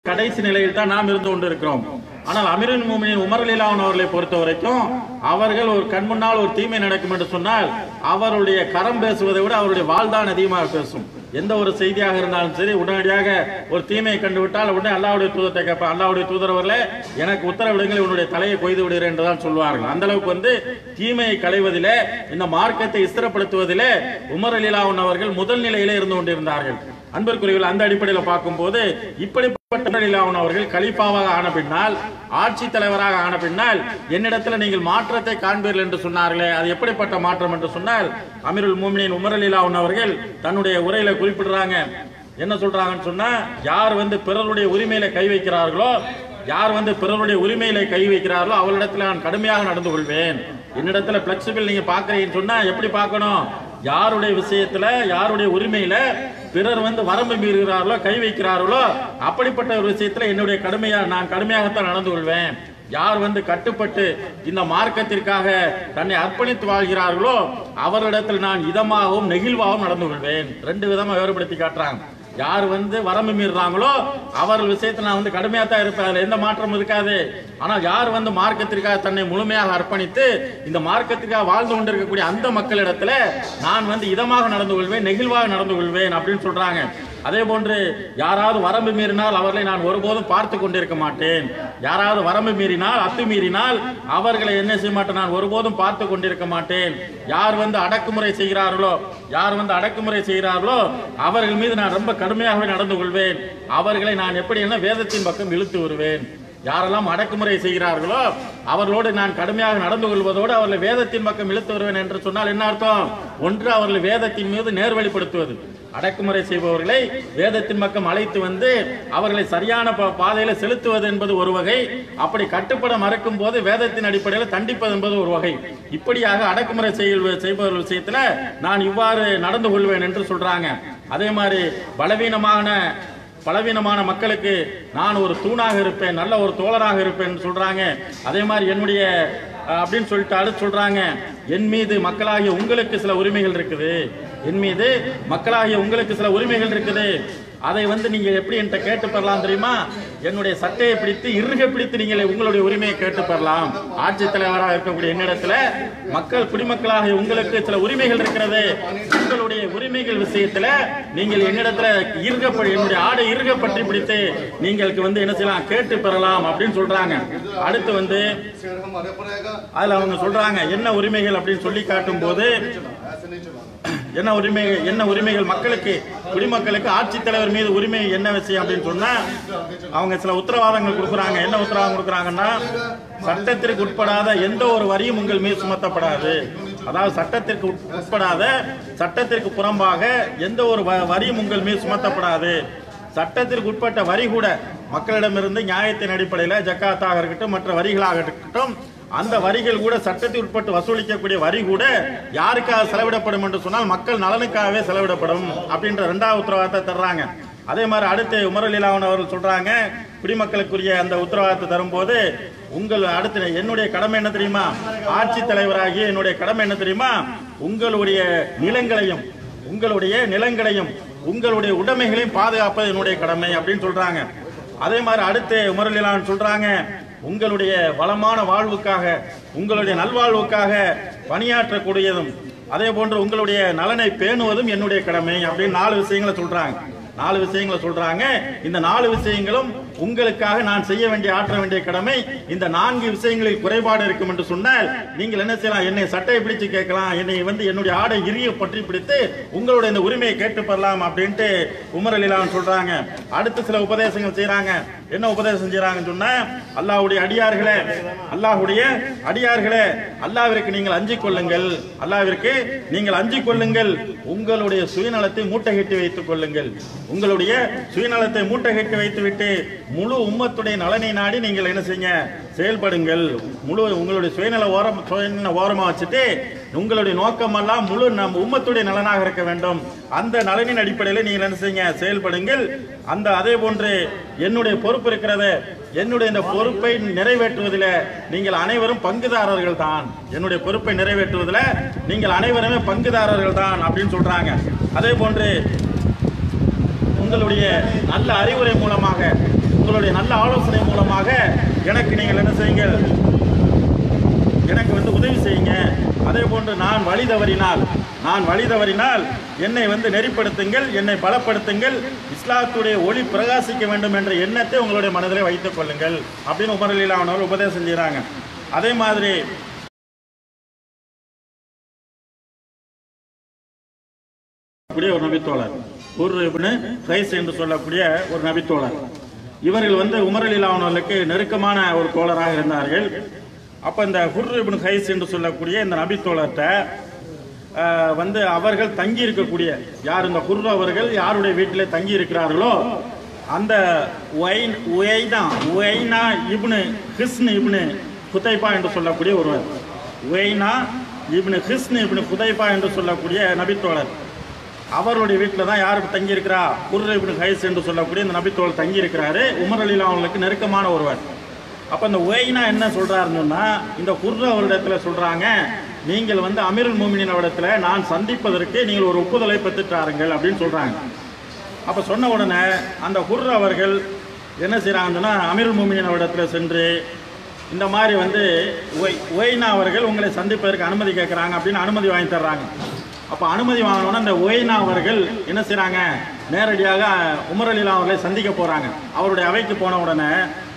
கடைசி நிலையில் தான் நாம் இருந்து கொண்டிருக்கிறோம் ஆனால் அமீரின் மூமினின் உமர் அலிலாவன் அவர்களை பொறுத்த வரைக்கும் அவர்கள் ஒரு கண் முன்னால் ஒரு தீமை நடக்கும் என்று சொன்னால் அவருடைய கரம் பேசுவதை விட அவருடைய வாழ்தான் அதிகமாக பேசும் எந்த ஒரு செய்தியாக இருந்தாலும் சரி உடனடியாக ஒரு தீமையை கண்டுவிட்டால் உடனே அல்லாவுடைய தூதத்தை கேட்பேன் அல்லாவுடைய தூதரவர்களே எனக்கு உத்தரவிடுங்கள் உன்னுடைய தலையை கொய்து விடுகிறேன் என்றுதான் சொல்வார்கள் அந்த அளவுக்கு வந்து தீமையை களைவதிலே இந்த மார்க்கத்தை ஸ்திரப்படுத்துவதிலே உமர் அலிலாவன் அவர்கள் முதல் நிலையிலே இருந்து கொண்டிருந்தார்கள் அன்பர்குரியவர்கள் அந்த அடிப்படையில் பார்க்கும்போது இப்படிப்பட்ட அலிலாவன் அவர்கள் கலிப்பாவாக ஆன பின்னால் ஆட்சி தலைவராக ஆன பின்னால் என்னிடத்தில் நீங்கள் மாற்றத்தை காண்பீர்கள் என்று சொன்னார்களே அது எப்படிப்பட்ட மாற்றம் என்று சொன்னால் அமீருல் மூமினின் உமர் அலிலாவன் அவர்கள் தன்னுடைய உரையில குறிப்பிடுறாங்க என்ன சொல்றாங்கன்னு சொன்னா யார் வந்து பிறருடைய உரிமையில கை வைக்கிறார்களோ யார் வந்து பிறருடைய உரிமையில கை வைக்கிறார்களோ அவளிடத்தில் நான் கடுமையாக நடந்து கொள்வேன் என்னிடத்துல பிளெக்சிபிள் நீங்க பாக்குறீங்கன்னு சொன்னா எப்படி பார்க்கணும் யாருடைய விஷயத்துல யாருடைய உரிமையில பிறர் வந்து வரம்பு மீறுகிறார்களோ கை வைக்கிறார்களோ அப்படிப்பட்ட ஒரு விஷயத்துல என்னுடைய கடுமையா நான் கடுமையாகத்தான் நடந்து கொள்வேன் யார் வந்து கட்டுப்பட்டு இந்த மார்க்கத்திற்காக தன்னை அர்ப்பணித்து வாழ்கிறார்களோ அவரிடத்தில் நான் இதமாகவும் நெகிழ்வாகவும் நடந்து கொள்வேன் ரெண்டு விதமா வேறுபடுத்தி காட்டுறாங்க யார் வந்து வரம்பு மீறுறாங்களோ அவர்கள் விஷயத்துல நான் வந்து கடுமையா தான் இருப்பேன் அதுல எந்த மாற்றமும் இருக்காது ஆனால் யார் வந்து மார்க்கத்திற்காக தன்னை முழுமையாக அர்ப்பணித்து இந்த மார்க்கத்திற்காக வாழ்ந்து கொண்டிருக்கக்கூடிய அந்த மக்களிடத்துல நான் வந்து இதமாக நடந்து கொள்வேன் நெகிழ்வாக நடந்து கொள்வேன் அப்படின்னு சொல்றாங்க அதே போன்று யாராவது வரம்பு மீறினால் அவர்களை நான் ஒருபோதும் பார்த்து கொண்டிருக்க மாட்டேன் யாராவது வரம்பு மீறினால் அத்துமீறினால் அவர்களை என்ன செய்ய மாட்டேன் நான் ஒருபோதும் பார்த்து கொண்டிருக்க மாட்டேன் யார் வந்து அடக்குமுறை செய்கிறார்களோ யார் வந்து அடக்குமுறை செய்கிறார்களோ அவர்கள் மீது நான் ரொம்ப கடுமையாகவே நடந்து கொள்வேன் அவர்களை நான் எப்படி என்ன வேதத்தின் பக்கம் இழுத்து வருவேன் யாரெல்லாம் அடக்குமுறை செய்கிறார்களோ அவர்களோடு நான் கடுமையாக நடந்து கொள்வதோடு அவர்களை வேதத்தின் பக்கம் இழுத்து வருவேன் என்று சொன்னால் என்ன அர்த்தம் ஒன்று அவர்களை வேதத்தின் மீது நேர்வழிப்படுத்துவது அடக்குமுறை செய்பவர்களை வேதத்தின் பக்கம் அழைத்து வந்து அவர்களை சரியான பா- பாதையில செலுத்துவது என்பது ஒரு வகை அப்படி கட்டுப்பட மறுக்கும் போது வேதத்தின் அடிப்படையில் தண்டிப்பது என்பது ஒரு வகை இப்படியாக அடக்குமுறை செய்ய- செய்பவர்கள் விஷயத்துல நான் இவ்வாறு நடந்து கொள்வேன் என்று சொல்றாங்க அதே மாதிரி பலவீனமான பலவீனமான மக்களுக்கு நான் ஒரு தூணாக இருப்பேன் நல்ல ஒரு தோழராக இருப்பேன் சொல்றாங்க அதே மாதிரி என்னுடைய அஹ், அப்படின்னு சொல்லிட்டு அடுத்து சொல்றாங்க என் மீது மக்களாகிய உங்களுக்கு சில உரிமைகள் இருக்குது என் மீது மக்களாகிய உங்களுக்கு சில உரிமைகள் இருக்குது அதை வந்து நீங்க எப்படி என்கிட்ட கேட்டு பெறலாம் தெரியுமா என்னுடைய சட்டையை பிடித்து இறுக பிடித்து நீங்கள் உங்களுடைய உரிமையை கேட்டு பெறலாம் ஆட்சித் தலைவராக இருக்கக்கூடிய என்னிடத்துல மக்கள் குடிமக்களாகிய உங்களுக்கு சில உரிமைகள் இருக்கிறது உங்களுடைய உரிமைகள் விஷயத்துல நீங்கள் என்னிடத்துல இறுகப்படி என்னுடைய ஆடை இறுக பற்றி பிடித்து நீங்களுக்கு வந்து என்ன செய்யலாம் கேட்டு பெறலாம் அப்படின்னு சொல்றாங்க அடுத்து வந்து शेर हमारे पड़ेगा அதுல அவங்க சொல்றாங்க என்ன உரிமைகள் அப்படின்னு சொல்லி காட்டும் போது ऐसे नहीं चलाना என்ன உரிமைகள் என்ன உரிமைகள் மக்களுக்கு குடிமக்களுக்கு ஆட்சித்தலைவர் மீது உரிமை என்ன விஷயம் அப்படின்னு சொன்னா அவங்க சில உத்தரவாதங்கள் கொடுக்குறாங்க என்ன உத்தரவாதம் கொடுக்குறாங்கன்னா சட்டத்திற்கு உட்படாத எந்த ஒரு வரியும் உங்கள் மீது சுமத்தப்படாது அதாவது சட்டத்திற்கு உட்- உட்படாத சட்டத்திற்கு புறம்பாக எந்த ஒரு வ- வரியும் உங்கள் மீது சுமத்தப்படாது சட்டத்திற்கு உட்பட்ட வரி கூட மக்களிடமிருந்து நியாயத்தின் அடிப்படையில் ஜக்காத்தாக இருக்கட்டும் மற்ற வரிகளாக இருக்கட்டும் அந்த வரிகள் கூட சட்டத்தில் உட்பட்டு வசூலிக்கக்கூடிய வரி கூட யாருக்காக செலவிடப்படும் என்று சொன்னால் மக்கள் நலனுக்காகவே செலவிடப்படும் அப்படின்ற ரெண்டாவது உத்தரவாதத்தை தர்றாங்க அதே மாதிரி அடுத்து உமரலீலாவன் அவர்கள் சொல்றாங்க குடிமக்களுக்குரிய அந்த உத்தரவாதத்தை தரும்போது உங்கள் அடுத்து என்னுடைய கடமை என்ன தெரியுமா ஆட்சி தலைவராகிய என்னுடைய கடமை என்ன தெரியுமா உங்களுடைய நிலங்களையும் உங்களுடைய நிலங்களையும் உங்களுடைய உடைமைகளையும் பாதுகாப்பது என்னுடைய கடமை அப்படின்னு சொல்றாங்க அதே மாதிரி அடுத்து உமரலீலாவன் சொல்றாங்க உங்களுடைய வளமான வாழ்வுக்காக உங்களுடைய நல்வாழ்வுக்காக பணியாற்றக்கூடியதும் அதே போன்று உங்களுடைய நலனை பேணுவதும் என்னுடைய கடமை அப்படின்னு நாலு விஷயங்களை சொல்றாங்க நாலு விஷயங்களை சொல்றாங்க இந்த நாலு விஷயங்களும் உங்களுக்காக நான் செய்ய வேண்டிய ஆற்ற வேண்டிய கடமை இந்த நான்கு விஷயங்களில் குறைபாடு இருக்கும் என்று சொன்னால் நீங்கள் என்ன செய்யலாம் என்னை சட்டையை பிடிச்சு கேட்கலாம் என்னை வந்து என்னுடைய ஆடை இறுக பற்றி பிடித்து உங்களுடைய இந்த உரிமையை கேட்டு பெறலாம் அப்படின்ட்டு உமர் அலிலான் சொல்றாங்க அடுத்து சில உபதேசங்கள் செய்றாங்க என்ன உபதேசம் செய்றாங்கன்னு சொன்னா அல்லாஹ்வுடைய அடியார்களே அல்லாஹ்வுடைய அடியார்களே அல்லாஹ்விற்கு நீங்கள் அஞ்சிக் கொள்ளுங்கள் அல்லாஹ்விற்கு நீங்கள் அஞ்சிக் கொள்ளுங்கள் உங்களுடைய சுயநலத்தை மூட்டை கட்டி வைத்துக் கொள்ளுங்கள் உங்களுடைய சுயநலத்தை மூட்டை கட்டி வைத்துவிட்டு முழு உம்மத்துடைய நலனை நாடி நீங்கள் என்ன செய்யுங்க செயல்படுங்கள் முழு உங்களுடைய சுயநல ஓரம் சுயநல ஓரமா வச்சுட்டு உங்களுடைய நோக்கமெல்லாம் முழு நம் உம்மத்துடைய நலனாக இருக்க வேண்டும் அந்த நலனின் அடிப்படையில் நீங்கள் என்ன செய்யுங்க செயல்படுங்கள் அந்த அதே போன்று என்னுடைய பொறுப்பு இருக்கிறது என்னுடைய இந்த பொறுப்பை நிறைவேற்றுவதில் நீங்கள் அனைவரும் பங்குதாரர்கள் தான் என்னுடைய பொறுப்பை நிறைவேற்றுவதில் நீங்கள் அனைவருமே பங்குதாரர்கள் தான் அப்படின்னு சொல்றாங்க அதே போன்று உங்களுடைய நல்ல அறிவுரை மூலமாக உங்களுடைய நல்ல ஆலோசனை மூலமாக எனக்கு நீங்கள் என்ன செய்யுங்கள் எனக்கு வந்து உதவி செய்யுங்க அதே போன்று நான் வழி தவறினால் நான் வழி தவறினால் என்னை வந்து நெறிப்படுத்துங்கள் என்னை பலப்படுத்துங்கள் இஸ்லாத்துடைய ஒளி பிரகாசிக்க வேண்டும் என்ற எண்ணத்தை உங்களுடைய மனதிலே வைத்துக் கொள்ளுங்கள் அப்படின்னு உமர் அலிலா அவர்கள் உபதேசம் செய்கிறாங்க அதே மாதிரி கூடிய ஒரு நபித்தோழர் ஒரு இப்னு கைஸ் என்று சொல்லக்கூடிய ஒரு நபித்தோழர் இவர்கள் வந்து உமர் அலிலா அவர்களுக்கு நெருக்கமான ஒரு தோழராக இருந்தார்கள் அப்ப இந்த ஹுர் இப்னு கைஸ் என்று சொல்லக்கூடிய இந்த நபித்தோழர்கிட்ட ஆஹ், வந்து அவர்கள் தங்கி இருக்கக்கூடிய யார் இந்த ஹுர் அவர்கள் யாருடைய வீட்டிலே தங்கி இருக்கிறார்களோ அந்த உயைன் உயைனா உயைனா இப்னு ஹிஸ்னு இப்னு குதைபா என்று சொல்லக்கூடிய ஒருவர் உயைனா இப்னு ஹிஸ்னு இப்னு குதைபா என்று சொல்லக்கூடிய நபித்தோழர் அவருடைய வீட்டில் தான் யார் தங்கி இருக்கிறா குர்ர இப்னு ஹைஸ் என்று சொல்லக்கூடிய இந்த நபித்தோழர் தங்கி இருக்கிறாரு உமர் அலிலா அவங்களுக்கு நெருக்கமான ஒருவர் அப்ப இந்த ஒய்னா என்ன சொல்றாருன்னு சொன்னா இந்த குர்ர அவரிடத்துல சொல்றாங்க நீங்கள் வந்து அமீருல் மூமினின் இடத்துல நான் சந்திப்பதற்கு நீங்கள் ஒரு ஒப்புதலை பெற்றுட்டாருங்கள் அப்படின்னு சொல்றாங்க அப்ப சொன்ன உடனே அந்த குர்ர அவர்கள் என்ன செய்றாங்கன்னா அமீருல் மூமினின் இடத்துல சென்று இந்த மாதிரி வந்து ஒய் ஒய்னா அவர்கள் உங்களை சந்திப்பதற்கு அனுமதி கேட்குறாங்க அப்படின்னு அனுமதி வாங்கி தர்றாங்க அப்போ அனுமதி வாங்கினோன்னா இந்த ஒய்னா அவர்கள் என்ன செய்றாங்க நேரடியாக உமர் அலிலா அவர்களை சந்திக்க போறாங்க அவருடைய அவைக்கு போன உடனே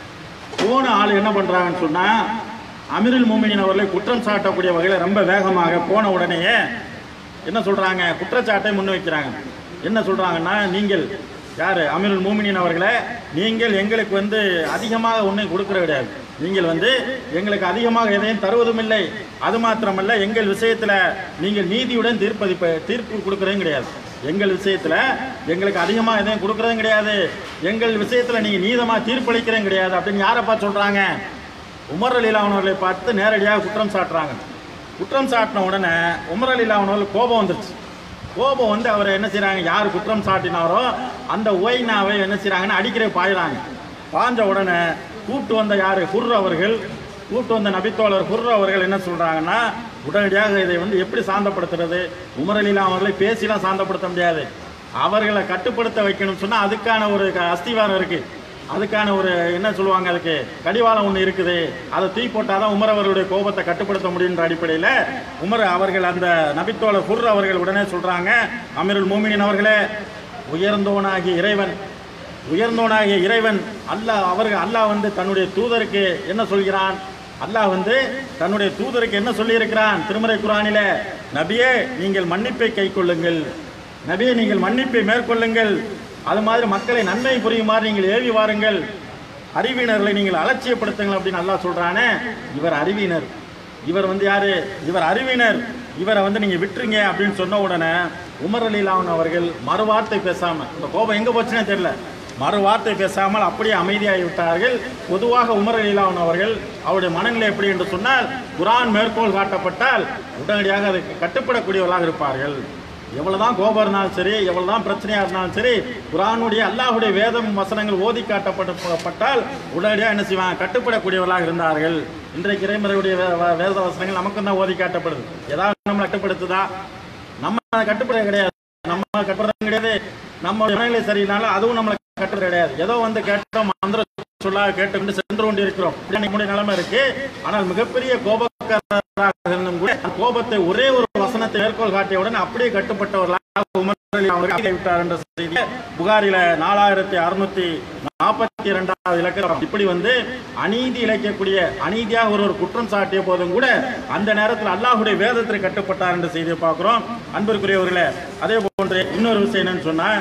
போன ஆள் என்ன பண்றாங்கன்னு சொன்னா அமீருல் மூமினின் அவர்களை குற்றம் சாட்டக்கூடிய வகையில் ரொம்ப வேகமாக போன உடனேயே என்ன சொல்றாங்க குற்றச்சாட்டை முன்வைக்கிறாங்க என்ன சொல்றாங்கன்னா நீங்கள் யாரு அமீருல் மூமினின் அவர்களே நீங்கள் எங்களுக்கு வந்து அதிகமாக ஒன்றும் கொடுக்கிற கிடையாது நீங்கள் வந்து எங்களுக்கு அதிகமாக எதையும் தருவதும் இல்லை அது மாத்திரமல்ல எங்கள் விஷயத்துல நீங்கள் நீதியுடன் தீர்ப்பதிப்ப தீர்ப்பு கொடுக்கறதும் கிடையாது எங்கள் விஷயத்துல எங்களுக்கு அதிகமாக எதையும் கொடுக்கறதும் கிடையாது எங்கள் விஷயத்துல நீங்க நீதமா தீர்ப்பளிக்கிறதும் கிடையாது அப்படின்னு யாரை பார்த்து சொல்றாங்க உமர் அலிலாவன் அவர்களை பார்த்து நேரடியாக குற்றம் சாட்டுறாங்க குற்றம் சாட்டின உடனே உமர் அலிலாவன் அவர்கள் கோபம் வந்துருச்சு கோபம் வந்து அவரை என்ன செய்றாங்க யார் குற்றம் சாட்டினாரோ அந்த ஓய்னாவை என்ன செய்றாங்கன்னா அடிக்கிற பாயிறாங்க பாஞ்ச உடனே கூட்டு வந்த யாரு குர்ர அவர்கள் கூட்டு வந்த நபித்தோழர் குர்ர அவர்கள் என்ன சொல்றாங்கன்னா உடனடியாக இதை வந்து எப்படி சாந்தப்படுத்துறது உமர் அலிலா அவர்களை பேசிலாம் சாந்தப்படுத்த முடியாது அவர்களை கட்டுப்படுத்த வைக்கணும்னு சொன்னா அதுக்கான ஒரு க- அஸ்திவாரம் இருக்கு அதுக்கான ஒரு என்ன சொல்லுவாங்க அதுக்கு கடிவாளம் ஒன்று இருக்குது அதை தூக்கி போட்டாதான் உமர் அவர்களுடைய கோபத்தை கட்டுப்படுத்த முடியுன்ற அடிப்படையில் உமர் அவர்கள் அந்த நபித்தோழர் குர் அவர்கள் உடனே சொல்றாங்க அமீருல் மூமினின் அவர்களே உயர்ந்தோனாகிய இறைவன் உயர்ந்தோனாகிய இறைவன் அல்லாஹ் அவர்கள் அல்லாஹ் வந்து தன்னுடைய தூதருக்கு என்ன சொல்கிறான் அல்லாஹ் வந்து தன்னுடைய தூதருக்கு என்ன சொல்லியிருக்கிறான் திருமறை குரானில நபியே நீங்கள் மன்னிப்பை கைக்கொள்ளுங்கள் நபியே நீங்கள் மன்னிப்பை மேற்கொள்ளுங்கள் அது மாதிரி மக்களை நன்மை புரியுமாறு நீங்கள் ஏவி வாருங்கள் அறிவினர்களை நீங்கள் அலட்சியப்படுத்துங்கள் அப்படின்னு அல்லாஹ் சொல்றானே இவர் அறிவினர் இவர் வந்து யாரு இவர் அறிவினர் இவரை வந்து நீங்க விட்டுருங்க அப்படின்னு சொன்ன உடனே உமர் அலிலாவன் அவர்கள் மறுவார்த்தை பேசாம இந்த கோபம் எங்க போச்சுன்னே தெரியல மறுவார்த்தை பேசாமல் அப்படியே அமைதியாகி விட்டார்கள் பொதுவாக உமர் அலிலாவன் அவர்கள் அவருடைய மனநிலை எப்படி என்று சொன்னால் குரான் மேற்கோள் காட்டப்பட்டால் உடனடியாக அதுக்கு கட்டுப்படக்கூடியவர்களாக இருப்பார்கள் எவ்வளவுதான் கோபம் இருந்தாலும் சரி எவ்வளவுதான் பிரச்சனையா இருந்தாலும் சரி குரானுடைய அல்லாஹுடைய வேதம் வசனங்கள் ஓதி காட்டப்பட்டால் உடனடியாக என்ன செய்வாங்க கட்டுப்படக்கூடியவர்களாக இருந்தார்கள் இன்றைக்கு இறைமறையுடைய வே- வே- வேத வசனங்கள் நமக்கு தான் ஓதி காட்டப்படுது ஏதாவது நம்மளை கட்டுப்படுத்துதா நம்ம அதை கட்டுப்பட கிடையாது நம்ம கட்டுப்படுறது கிடையாது நம்ம மனநிலை சரியில்லைனாலும் அதுவும் நம்மளை கட்டுறது கிடையாது ஏதோ வந்து கேட்டோம் மந்திர சொல்லா கேட்டுக்கிட்டு சென்று கொண்டு இருக்கிறோம் இப்படி நம்முடைய நிலைமை இருக்கு ஆனால் மிகப்பெரிய கோபக்காரராக இருந்தும் கூட அந்த கோபத்தை ஒரே ஒரு வசனத்தை மேற்கோள் காட்டியவுடன் அப்படியே கட்டுப்பட்டவர்களாக உமர் அலி அவர்கள் ஆகி விட்டார் என்ற செய்தி புகாரில நாலாயிரத்தி அறுநூத்தி நாற்பத்தி இரண்டாவது இலக்கம் இப்படி வந்து அநீதி இழைக்கக்கூடிய அநீதியாக ஒரு ஒரு குற்றம் சாட்டிய போதும் கூட அந்த நேரத்தில் அல்லாஹுடைய வேதத்திற்கு கட்டுப்பட்டார் என்ற செய்தியை பார்க்கிறோம் அன்பிற்குரியவர்களே அதே போன்று இன்னொரு விஷயம் என்னன்னு சொன்னா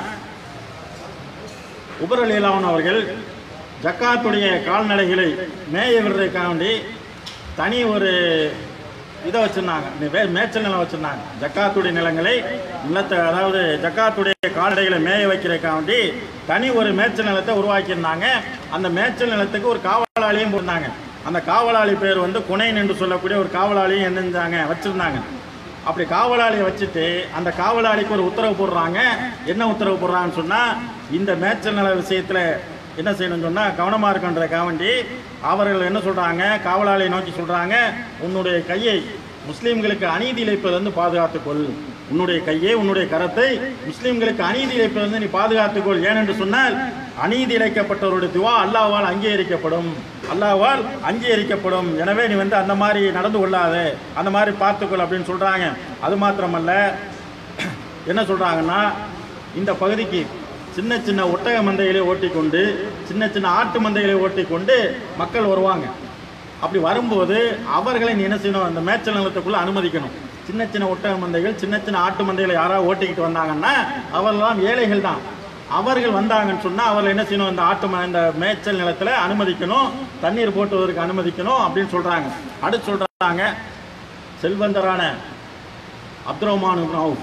உபர் அலிலாவன் அவர்கள் ஜக்காத்துடைய கால்நடைகளை மேய விடுறதுக்காக வேண்டி தனி ஒரு இதை வச்சிருந்தாங்க இந்த வே- மேய்ச்சல் நிலம் வச்சிருந்தாங்க ஜக்காத்துடைய நிலங்களை நிலத்தை அதாவது ஜக்காத்துடைய கால்நடைகளை மேய வைக்கிறதுக்காக வேண்டி தனி ஒரு மேய்ச்சல் நிலத்தை உருவாக்கியிருந்தாங்க அந்த மேய்ச்சல் நிலத்துக்கு ஒரு காவலாளியும் போஇருந்தாங்க அந்த காவலாளி பேர் வந்து குனைன் என்று சொல்லக்கூடிய ஒரு காவலாளியும் என்ன செஞ்சாங்க வச்சிருந்தாங்க அப்படி காவலாளியை வச்சுட்டு அந்த காவலாளிக்கு ஒரு உத்தரவு போடுறாங்க என்ன உத்தரவு போடுறாங்கன்னு சொன்னா இந்த மேய்ச்சல் நில விஷயத்துல என்ன செய்யணும்னு சொன்னா கவனமா இருக்கன்றதுக்காக வேண்டி அவர்கள் என்ன சொல்றாங்க காவலாளியை நோக்கி சொல்றாங்க உன்னுடைய கையை முஸ்லிம்களுக்கு அநீதி இழைப்பதிலிருந்து பாதுகாத்துக்கொள் உன்னுடைய கையை உன்னுடைய கரத்தை முஸ்லிம்களுக்கு அநீதி இழைப்பதிலிருந்து நீ பாதுகாத்துக்கொள் ஏனென்று சொன்னால் அநீதி இழைக்கப்பட்டவருடைய துவா அல்லாஹ்வால் அங்கீகரிக்கப்படும் அல்லாஹ்வால் அங்கீகரிக்கப்படும் எனவே நீ வந்து அந்த மாதிரி நடந்து கொள்ளாதே அந்த மாதிரி பார்த்துக்கொள் அப்படின்னு சொல்றாங்க அது மாத்திரமல்ல என்ன சொல்றாங்கன்னா இந்த பகுதிக்கு சின்ன சின்ன ஒட்டக மந்தைகளை ஓட்டிக்கொண்டு சின்ன சின்ன ஆட்டு மந்தைகளை ஓட்டிக்கொண்டு மக்கள் வருவாங்க அப்படி வரும்போது அவர்களை நீ என்ன செய்யணும் அந்த மேய்ச்சல் நிலத்துக்குள்ள அனுமதிக்கணும் சின்ன சின்ன ஒட்டக மந்தைகள் சின்ன சின்ன ஆட்டு மந்தைகளை யாராவது ஓட்டிக்கிட்டு வந்தாங்கன்னா அவர்களெல்லாம் ஏழைகள் தான் அவர்கள் வந்தாங்கன்னு சொன்னா அவர்கள் என்ன செய்யணும் இந்த ஆட்டு ம- இந்த மேய்ச்சல் நிலத்துல அனுமதிக்கணும் தண்ணீர் போட்டுவதற்கு அனுமதிக்கணும் அப்படின்னு சொல்றாங்க அடுத்து சொல்றாங்க செல்வந்தரான அப்துல் ரஹ்மான் இப்னு அவுஃப்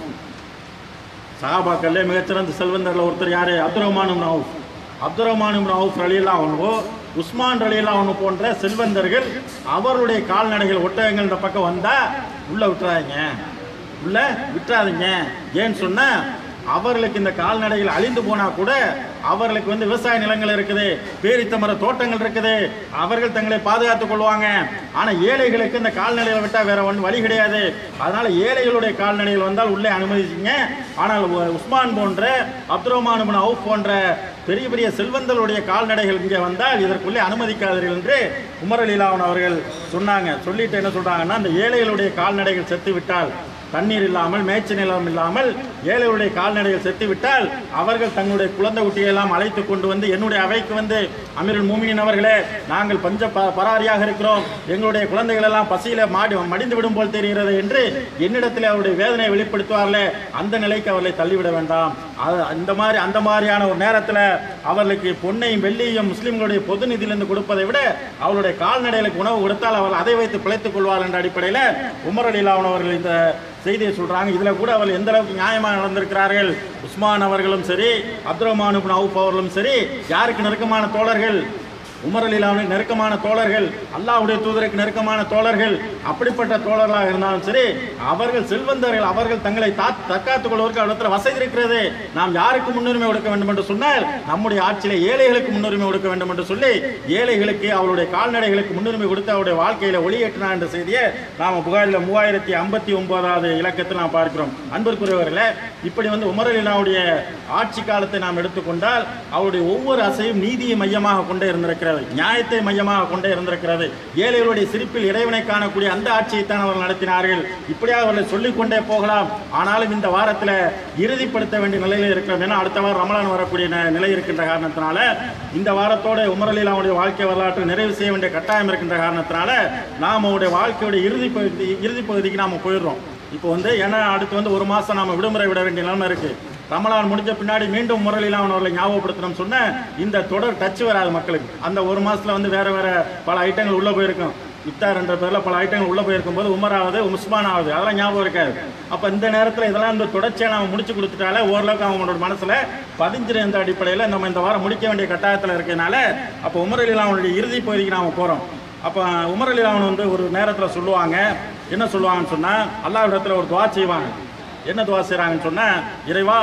சஹாபாக்கள்ல மிகச்சிறந்த செல்வந்தர்ல ஒருத்தர் யாரு Abdul Rahman ibn Awf Abdul Rahman ibn Awf ரலியல்லாஹு அன்ஹு உஸ்மான் ரலியல்லாஹு அன்ஹு போன்ற செல்வந்தர்கள் அவருடைய கால்நடைகள் ஒட்டகங்கள் இந்த பக்கம் வந்தா உள்ள விட்டுறாதீங்க உள்ள விட்டுறாதீங்க ஏன்னு சொன்னா அவர்களுக்கு இந்த கால்நடைகள் அழிந்து போனா கூட அவர்களுக்கு வந்து விவசாய நிலங்கள் இருக்குது பேரித்தமர தோட்டங்கள் இருக்குது அவர்கள் தங்களை பாதுகாத்துக் கொள்வாங்க ஆனா ஏழைகளுக்கு இந்த கால்நடைகளை விட்டா வேற ஒன்று வழி கிடையாது அதனால ஏழைகளுடைய கால்நடைகள் வந்தால் உள்ளே அனுமதிச்சிங்க ஆனால் உ- உஸ்மான் போன்ற அப்துல் ரஹ்மான் இப்னு அவுஃப் போன்ற பெரிய பெரிய செல்வந்தர்களுடைய கால்நடைகள் இங்கே வந்தால் இதற்குள்ளே அனுமதிக்காதீர்கள் என்று உமர் அலிலாவன் அவர்கள் சொன்னாங்க சொல்லிட்டு என்ன சொல்றாங்கன்னா அந்த ஏழைகளுடைய கால்நடைகள் செத்து விட்டால் தண்ணீர் இல்லாமல் மேய்ச்ச நிலம் இல்லாமல் ஏழைகளுடைய கால்நடைகள் செத்து விட்டால் அவர்கள் தங்களுடைய குழந்தை குட்டியை எல்லாம் அழைத்து கொண்டு வந்து என்னுடைய அவைக்கு வந்து அமீருல் மூமியின் அவர்களே நாங்கள் பஞ்ச ப- பராரியாக இருக்கிறோம் எங்களுடைய குழந்தைகள் எல்லாம் பசியில மாடி மடிந்து விடும் போல் தெரிகிறது என்று என்னிடத்தில் அவருடைய வேதனையை வெளிப்படுத்துவார்களே அந்த நிலைக்கு அவர்களை தள்ளிவிட வேண்டாம் அது அந்த மாதிரி அந்த மாதிரியான ஒரு நேரத்தில் அவர்களுக்கு பொன்னையும் வெள்ளியும் முஸ்லிம்களுடைய பொது நிதியிலிருந்து கொடுப்பதை விட அவருடைய கால்நடைகளுக்கு உணவு கொடுத்தால் அவர்கள் அதை வைத்து பிழைத்துக் கொள்வார் என்ற அடிப்படையில் உமர் அலிலாவன் அவர்கள் இந்த செய்தியை சொல்றாங்க இதுல கூட அவர்கள் எந்த அளவுக்கு நியாயமாக நடந்திருக்கிறார்கள் உஸ்மான் அவர்களும் சரி அப்துல் ரஹ்மான் இப்னு அவுஃப் அவர்களும் சரி யாருக்கு நெருக்கமான தோழர்கள் உமர் அலிலாவுக்கு நெருக்கமான தோழர்கள் அல்லாஹ்வுடைய தூதருக்கு நெருக்கமான தோழர்கள் அப்படிப்பட்ட தோழர்களாக இருந்தாலும் சரி அவர்கள் செல்வந்தர்கள் அவர்கள் தங்களை தா- தற்காத்துக் கொள்வதற்கு இடத்துல வசதி இருக்கிறது நாம் யாருக்கு முன்னுரிமை கொடுக்க வேண்டும் என்று சொன்னால் நம்முடைய ஆட்சியில ஏழைகளுக்கு முன்னுரிமை கொடுக்க வேண்டும் என்று சொல்லி ஏழைகளுக்கு அவருடைய கால்நடைகளுக்கு முன்னுரிமை கொடுத்து அவருடைய வாழ்க்கையில ஒளியேற்றினார் என்ற செய்தியை நாம புகாரில் மூவாயிரத்தி ஐம்பத்தி ஒன்பதாவது இலக்கத்தில் நாம் பார்க்கிறோம் அன்பிற்குரியவர்களே இப்படி வந்து உமர் அலிலாவுடைய ஆட்சி காலத்தை நாம் எடுத்துக்கொண்டால் அவருடைய ஒவ்வொரு அசையும் நீதியை மையமாக கொண்டே இருந்திருக்கிறது நியாயத்தை மையமாக கொண்டே இருந்திருக்கிறது ஏழைகளுடைய சிரிப்பில் இறைவனை காணக்கூடிய அந்த ஆட்சியைத்தான் அவர்கள் நடத்தினார்கள் இப்படியாக அவர்களை சொல்லிக் கொண்டே போகலாம் ஆனாலும் இந்த வாரத்தில் இறுதிப்படுத்த வேண்டிய நிலையில் இருக்கிறோம் ஏன்னா அடுத்த வாரம் ரமலான் வரக்கூடிய ந- நிலை இருக்கின்ற காரணத்தினால இந்த வாரத்தோட உமர் அலிலாவுடைய வாழ்க்கை வரலாற்று நிறைவு செய்ய வேண்டிய கட்டாயம் இருக்கின்ற காரணத்தினால நாம் அவருடைய வாழ்க்கையோட இறுதி பகுதி இறுதி பகுதிக்கு நாம் போயிடுறோம் இப்போ வந்து ஏன்னா அடுத்து வந்து ஒரு மாசம் நாம விடுமுறை விட வேண்டிய நிலைமை இருக்கு ரமலான் முடிஞ்ச பின்னாடி மீண்டும் முரளிலாம் அவர்களை ஞாபகப்படுத்தணும் சொன்ன இந்த தொடர் டச் வராது மக்களுக்கு அந்த ஒரு மாசத்துல வந்து வேற வேற பல ஐட்டங்கள் உள்ள போயிருக்கும் இஃப்தார் என்ற பேர்ல பல ஐட்டங்கள் உள்ள போயிருக்கும் போது உமராவது உஸ்மான் ஆகுது அதெல்லாம் ஞாபகம் இருக்காது அப்ப இந்த நேரத்துல இதெல்லாம் இந்த தொடர்ச்சியா நாம முடிச்சு கொடுத்துட்டாலே ஓரளவுக்கு அவங்களோட மனசுல பதிஞ்சிரு என்ற அடிப்படையில நம்ம இந்த வாரம் முடிக்க வேண்டிய கட்டாயத்துல இருக்கனால அப்ப உமர் அலிலாம் அவனுடைய இறுதி பகுதிக்கு நாம போறோம் அப்போ உமர் அலிலாவன் வந்து ஒரு நேரத்தில் சொல்லுவாங்க என்ன சொல்லுவாங்கன்னு சொன்னால் அல்லாஹ்விடத்தில் ஒரு துவா செய்வாங்க என்ன துவா செய்கிறாங்கன்னு சொன்னால் இறைவா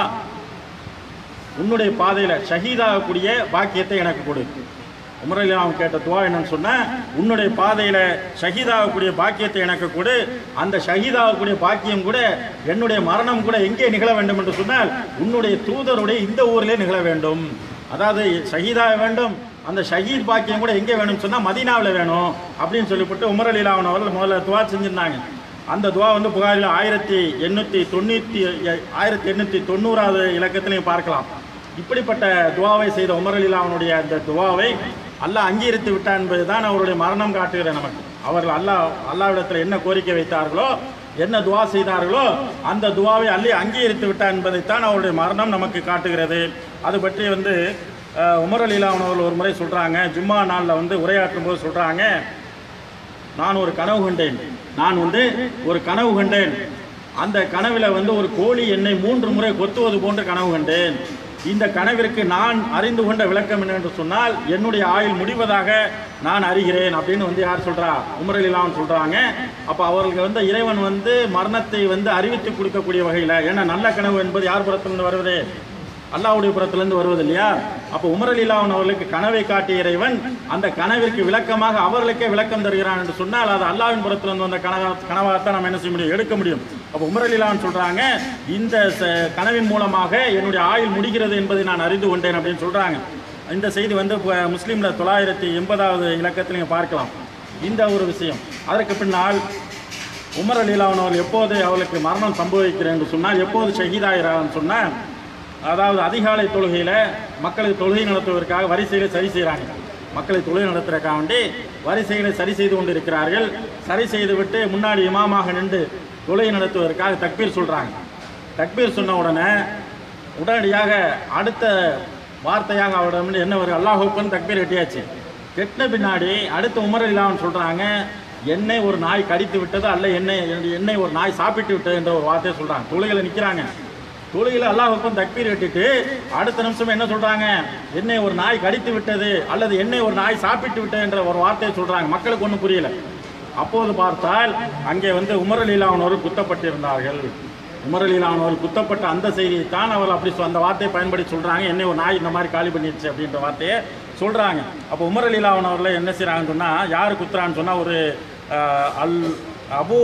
உன்னுடைய பாதையில் ஷஹீதாகக்கூடிய பாக்கியத்தை எனக்கு கொடு உமர் அலிலாவன் கேட்ட துவா என்னன்னு சொன்னால் உன்னுடைய பாதையில் ஷஹீதாகக்கூடிய பாக்கியத்தை எனக்கு கொடு அந்த ஷஹீதாகக்கூடிய பாக்கியம் கூட என்னுடைய மரணம் கூட எங்கே நிகழ வேண்டும் என்று சொன்னால் உன்னுடைய தூதருடைய இந்த ஊரிலே நிகழ வேண்டும் அதாவது ஷஹீதாக வேண்டும் அந்த ஷஹீத் பாக்கியம் கூட எங்கே வேணும்னு சொன்னால் மதீனாவில் வேணும் அப்படின்னு சொல்லிவிட்டு உமர் அலிலாவன் அவர்கள் முதல்ல துவா செஞ்சிருந்தாங்க அந்த துவா வந்து புகாரில் ஆயிரத்தி எண்ணூற்றி தொண்ணூற்றி ஆயிரத்தி எண்ணூற்றி தொண்ணூறாவது இலக்கத்திலையும் பார்க்கலாம் இப்படிப்பட்ட துவாவை செய்த உமர் அலிலாவனுடைய அந்த துவாவை அல்லாஹ் அங்கீகரித்து விட்டான் என்பதுதான் அவருடைய மரணம் காட்டுகிற நமக்கு அவர்கள் அல்லாஹ் அல்லாவிடத்தில் என்ன கோரிக்கை வைத்தார்களோ என்ன துவா செய்தார்களோ அந்த துவாவை அள்ளி அங்கீகரித்து விட்டான் என்பதைத்தான் அவருடைய மரணம் நமக்கு காட்டுகிறது அது பற்றி வந்து அஹ், உமர் அலிலாவன் அவர்கள் ஒரு முறை சொல்றாங்க ஜும்மா நாளில் வந்து உரையாற்றும் போது சொல்றாங்க நான் ஒரு கனவு கண்டேன் நான் வந்து ஒரு கனவு கண்டேன் அந்த கனவுல வந்து ஒரு கோழி என்னை மூன்று முறை கொத்துவது போன்ற கனவு கண்டேன் இந்த கனவிற்கு நான் அறிந்து கொண்ட விளக்கம் என்ன என்று சொன்னால் என்னுடைய ஆயுள் முடிவதாக நான் அறிகிறேன் அப்படின்னு வந்து யார் சொல்றா உமரலிலாம் சொல்றாங்க அப்ப அவர்களுக்கு வந்து இறைவன் வந்து மரணத்தை வந்து அறிவித்து கொடுக்கக்கூடிய வகையில் ஏன்னா நல்ல கனவு என்பது யார் புறத்திலிருந்து வருவது அல்லாஹ்வுடைய புறத்திலிருந்து வருவது இல்லையா அப்போ உமர் அலிலாவன் அவர்களுக்கு கனவை காட்டிய இறைவன் அந்த கனவிற்கு விளக்கமாக அவர்களுக்கே விளக்கம் தருகிறான் என்று சொன்னால் அது அல்லாஹ்வின் புறத்திலிருந்து வந்த கனவா கனவாகத்தான் நம்ம என்ன செய்ய முடியும் எடுக்க முடியும் அப்போ உமர் அலிலாவன் சொல்றாங்க இந்த ச- கனவின் மூலமாக என்னுடைய ஆயுள் முடிகிறது என்பதை நான் அறிந்து கொண்டேன் அப்படின்னு சொல்றாங்க இந்த செய்தி வந்து இப்போ முஸ்லீமில் தொள்ளாயிரத்தி எண்பதாவது இலக்கத்தில் நீங்கள் பார்க்கலாம் இந்த ஒரு விஷயம் அதற்கு பின்னால் உமர் அலிலாவன் அவர்கள் எப்போது அவளுக்கு மரணம் சம்பவிக்கிறேன் என்று சொன்னால் எப்போது ஷஹீதாகிறான்னு சொன்னால் அதாவது அதிகாலை தொழுகையில் மக்களுக்கு தொழுகை நடத்துவதற்காக வரிசைகளை சரி செய்கிறாங்க மக்களை தொழுகை நடத்துறதுக்காக வேண்டி வரிசைகளை சரி செய்து கொண்டு இருக்கிறார்கள் சரி செய்துவிட்டு முன்னாடி இமாமாக நின்று தொழுகை நடத்துவதற்காக தக்பீர் சொல்கிறாங்க தக்பீர் சொன்ன உடனே உடனடியாக அடுத்த வார்த்தையாக அவரிடம் என்ன ஒரு அல்லாஹுக்குன்னு தக்பீர் கட்டியாச்சு கெட்டின பின்னாடி அடுத்த உமர் இல்லாமல் சொல்கிறாங்க என்னை ஒரு நாய் கடித்து விட்டது அல்ல என்னை என்னை ஒரு நாய் சாப்பிட்டு விட்டது என்ற ஒரு வார்த்தையை சொல்கிறாங்க தொழுகையில் நிற்கிறாங்க தொழுகையில் அல்லாஹுக்கும் தக்பீர் கட்டிட்டு அடுத்த நிமிஷம் என்ன சொல்கிறாங்க என்னை ஒரு நாய் கடித்து விட்டது அல்லது என்னை ஒரு நாய் சாப்பிட்டு விட்டது என்ற ஒரு வார்த்தையை சொல்கிறாங்க மக்களுக்கு ஒன்றும் புரியல அப்போது பார்த்தால் அங்கே வந்து உமர் அலிலானோர் குத்தப்பட்டிருந்தார்கள் உமர் அலிலானோர் குத்தப்பட்ட அந்த செய்தியை தான் அவர் அப்படி சொ- அந்த வார்த்தையை பயன்படுத்தி சொல்கிறாங்க என்னை ஒரு நாய் இந்த மாதிரி காலி பண்ணிடுச்சு அப்படின்ற வார்த்தையை சொல்கிறாங்க அப்போ உமர் அலிலாவன் அவர்களை என்ன செய்கிறாங்கன்னு சொன்னால் யார் குத்துறான்னு சொன்னால் ஒரு அஹ், அல் அபு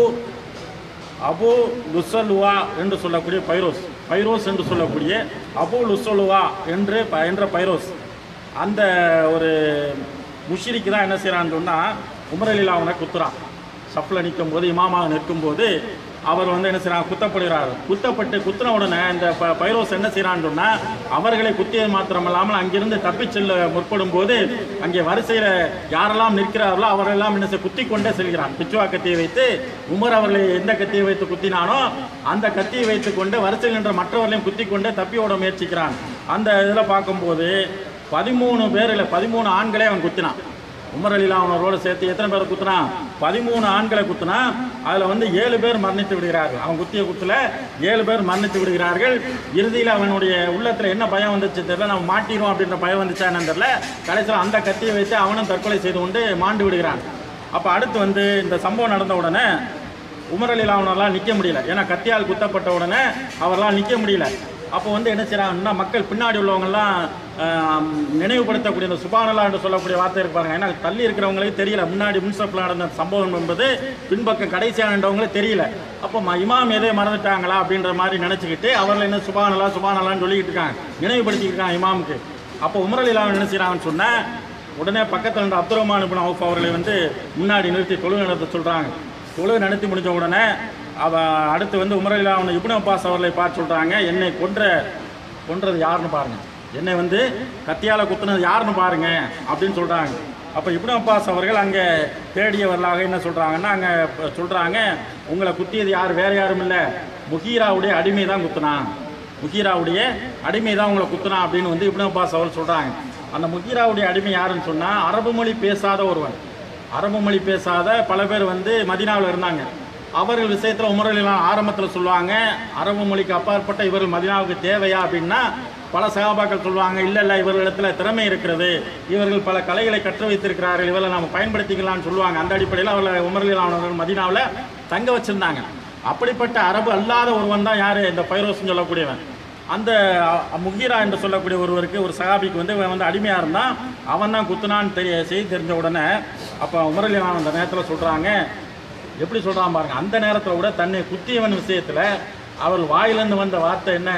அபு லுசலுவா என்று சொல்லக்கூடிய பைரோஸ் பைரோஸ் என்று சொல்லக்கூடிய அபு லுசலுவா என்று ப- என்ற பைரோஸ் அந்த ஒரு முஷிரிக்கு தான் என்ன செய்கிறான்னு சொன்னால் உமரலில் அவனை குத்துறான் சப்பில் நிற்கும் போது இமாமாக நிற்கும்போது அவர் வந்து என்ன செய்கிறாங்க குத்தப்படுகிறார் குத்தப்பட்டு குத்தின உடனே இந்த ப- பைரோஸ் என்ன செய்கிறான்னு சொன்னால் அவர்களை குத்தியது மாத்திரமல்லாமல் அங்கிருந்து தப்பிச் செல்ல முற்படும் போது அங்கே வரிசையில் யாரெல்லாம் நிற்கிறார்களோ அவரெல்லாம் என்ன செய்ய குத்தி கொண்டே செல்கிறான் பிச்சுவா கத்தியை வைத்து உமர் அவர்களை எந்த கத்தியை வைத்து குத்தினானோ அந்த கத்தியை வைத்து கொண்டு வரிசையில் நின்ற மற்றவர்களையும் குத்தி கொண்டே தப்பி ஓட முயற்சிக்கிறான் அந்த இதில் பார்க்கும்போது பதிமூணு பேரில் பதிமூணு ஆண்களே அவன் குத்தினான் உமர் அலிலா அவனோட சேர்த்து எத்தனை பேரை குத்துனான் பதிமூணு ஆண்களை குத்துனா அதில் வந்து ஏழு பேர் மரணித்து விடுகிறார்கள் அவன் குத்திய குத்துல ஏழு பேர் மரணித்து விடுகிறார்கள் இறுதியில் அவனுடைய உள்ளத்தில் என்ன பயம் வந்துச்சு தெரியல நம்ம மாட்டிடுவோம் அப்படின்ற பயம் வந்துச்சா என்னன்னு தெரியல கடைசியில் அந்த கத்தியை வைத்து அவனும் தற்கொலை செய்து கொண்டு மாண்டு விடுகிறான் அப்போ அடுத்து வந்து இந்த சம்பவம் நடந்த உடனே உமர் அலிலா அவனெல்லாம் நிற்க முடியல ஏன்னா கத்தியால் குத்தப்பட்ட உடனே அவரெல்லாம் நிற்க முடியல அப்போ வந்து என்ன செய்றாங்கன்னா மக்கள் பின்னாடி உள்ளவங்கெல்லாம் ஆம், நினைவுபடுத்தக்கூடிய இந்த சுபானலா என்று சொல்லக்கூடிய வார்த்தை இருப்பாங்க ஏன்னா தள்ளி இருக்கிறவங்களுக்கு தெரியல முன்னாடி முன்சப்பில் நடந்த சம்பவம் என்பது பின்பக்கம் கடைசியானவங்களுக்கு தெரியல அப்போ ம- இமாம் எதே மறந்துட்டாங்களா அப்படின்ற மாதிரி நினச்சிக்கிட்டு அவர்கள் என்ன சுபானலா சுபானலான்னு சொல்லிக்கிட்டு இருக்காங்க நினைவுபடுத்திக்கிட்டு இருக்காங்க இமாமுக்கு அப்போ உமர் அலிலா என்ன செய்கிறாங்கன்னு சொன்னால் உடனே பக்கத்தில் இருந்த அப்துல் ரஹ்மான் இப்னு அவுஃப் அவர்களை வந்து முன்னாடி நிறுத்தி தொழுகை நடத்த சொல்கிறாங்க தொழுகை நடத்தி முடிஞ்ச உடனே அவ அடுத்து வந்து உமரில் அவனை இப்னு அப்பாஸ் அவர்களை பார்த்து சொல்கிறாங்க என்னை கொன்ற கொன்றது யாருன்னு பாருங்க என்னை வந்து கத்தியால் குத்துனது யாருன்னு பாருங்க அப்படின்னு சொல்கிறாங்க அப்போ இப்னு அப்பாஸ் அவர்கள் அங்கே தேடியவர்களாக என்ன சொல்கிறாங்கன்னா அங்கே சொல்கிறாங்க உங்களை குத்தியது யார் வேறு யாரும் இல்லை முகீராவுடைய அடிமை தான் குத்துனான் முகீராவுடைய அடிமை தான் உங்களை குத்துனா அப்படின்னு வந்து இப்னு அப்பாஸ் அவர்கள் சொல்கிறாங்க அந்த முகீராவுடைய அடிமை யாருன்னு சொன்னால் அரபு மொழி பேசாத ஒருவன் அரபு மொழி பேசாத பல பேர் வந்து மதினாவில் இருந்தாங்க அவர்கள் விஷயத்தில் உமரெல்லாம் ஆரம்பத்தில் சொல்லுவாங்க அரபு மொழிக்கு அப்பாற்பட்ட இவர்கள் மதினாவுக்கு தேவையா அப்படின்னா பல சகாபாக்கள் சொல்லுவாங்க இல்லை இல்லை இவர்களிடத்தில் திறமை இருக்கிறது இவர்கள் பல கலைகளை கற்று வைத்திருக்கிறார்கள் இவரை நம்ம பயன்படுத்திக்கலாம்னு சொல்லுவாங்க அந்த அடிப்படையில் அவர்களை உமரலிலானவர்கள் மதினாவில் தங்க வச்சிருந்தாங்க அப்படிப்பட்ட அரபு அல்லாத ஒருவன் தான் யார் இந்த பைரோஸ்னு சொல்லக்கூடியவன் அந்த அ- முகீரா என்று சொல்லக்கூடிய ஒருவருக்கு ஒரு சகாபிக்கு வந்து இவன் வந்து அடிமையாக இருந்தான் அவன் தான் குத்துனான்னு தெரிய செய்தி தெரிஞ்ச உடனே அப்போ உமரலிலான் அந்த நேரத்தில் சொல்கிறாங்க எப்படி சொல்கிறான் பாருங்க அந்த நேரத்தில் கூட தன்னை குத்தியவன் விஷயத்தில் அவர் வாயிலிருந்து வந்த வார்த்தை என்ன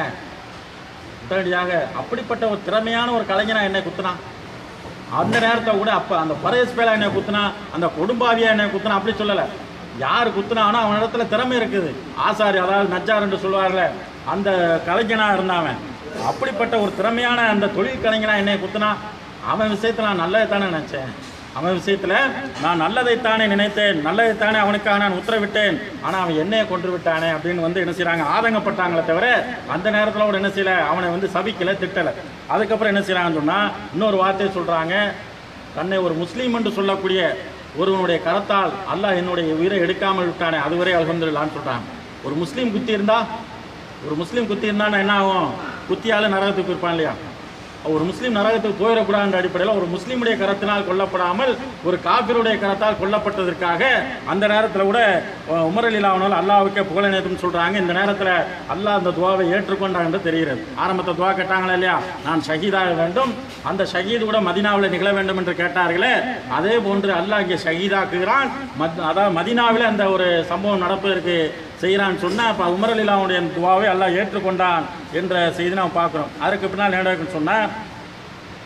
உடனடியாக அப்படிப்பட்ட ஒரு திறமையான ஒரு கலைஞனா என்னை குத்துனான் அந்த நேரத்தை கூட அப்போ அந்த பரேஸ் பேலா என்னை குத்துனா அந்த கொடும்பாவியா என்னை குத்துனா அப்படி சொல்லலை யார் குத்துனானோ அவன் இடத்துல திறமை இருக்குது ஆசாரி அதாவது நச்சார் என்று சொல்லுவார்ல அந்த கலைஞனா இருந்தாவன் அப்படிப்பட்ட ஒரு திறமையான அந்த தொழில் கலைஞனா என்னை குத்துனா அவன் விஷயத்தில் நான் நல்லதை தானே நினச்சேன் அவன் விஷயத்தில் நான் நல்லதைத்தானே நினைத்தேன் நல்லதைத்தானே அவனுக்காக நான் உத்தரவிட்டேன் ஆனால் அவன் என்னையை கொன்று விட்டானே அப்படின்னு வந்து என்ன செய்கிறாங்க ஆதங்கப்பட்டாங்களே தவிர அந்த நேரத்தில் கூட என்ன செய்யல அவனை வந்து சபிக்கலை திட்டலை அதுக்கப்புறம் என்ன செய்கிறாங்கன்னு சொன்னால் இன்னொரு வார்த்தையை சொல்கிறாங்க தன்னை ஒரு முஸ்லீம் என்று சொல்லக்கூடிய ஒருவனுடைய கரத்தால் அல்லாஹ் என்னுடைய உயிரை எடுக்காமல் விட்டானே அதுவரை அல்ஹம்துலில்லாஹ்னு சொல்கிறாங்க ஒரு முஸ்லீம் குத்தி இருந்தா ஒரு முஸ்லீம் குத்தி இருந்தான்னா என்ன ஆகும் குத்தியால நரகத்துக்கு இருப்பான் இல்லையா ஒரு முஸ்லீம் நரகத்துக்கு போயிடக்கூடாதுன்ற அடிப்படையில் ஒரு முஸ்லீமுடைய கரத்தினால் கொல்லப்படாமல் ஒரு காபிருடைய கரத்தால் கொல்லப்பட்டதற்காக அந்த நேரத்தில் கூட அஹ், உமர் அலிலாவனால் அல்லாவுக்கே புகழநேத்துன்னு சொல்கிறாங்க இந்த நேரத்தில் அல்லாஹ் அந்த துவாவை ஏற்றுக்கொண்டான் என்று தெரிகிறது ஆரம்பத்தை துவா கேட்டாங்களா இல்லையா நான் ஷஹீதாக வேண்டும் அந்த ஷஹீது கூட மதினாவில் நிகழ வேண்டும் என்று கேட்டார்களே அதே போன்று அல்லாஹ் இங்கே ஷஹீதாக்குகிறான் மத் அதாவது மதினாவில் அந்த ஒரு சம்பவம் நடப்பதற்கு செய்கிறான்னு சொன்னால் அப்போ உமர் அலிலாவுடைய துவாவை அல்லாஹ் ஏற்றுக்கொண்டான் என்ற செய்தி நாம் பார்க்குறோம் அதற்கு பின்னால் என்ன சொன்னால்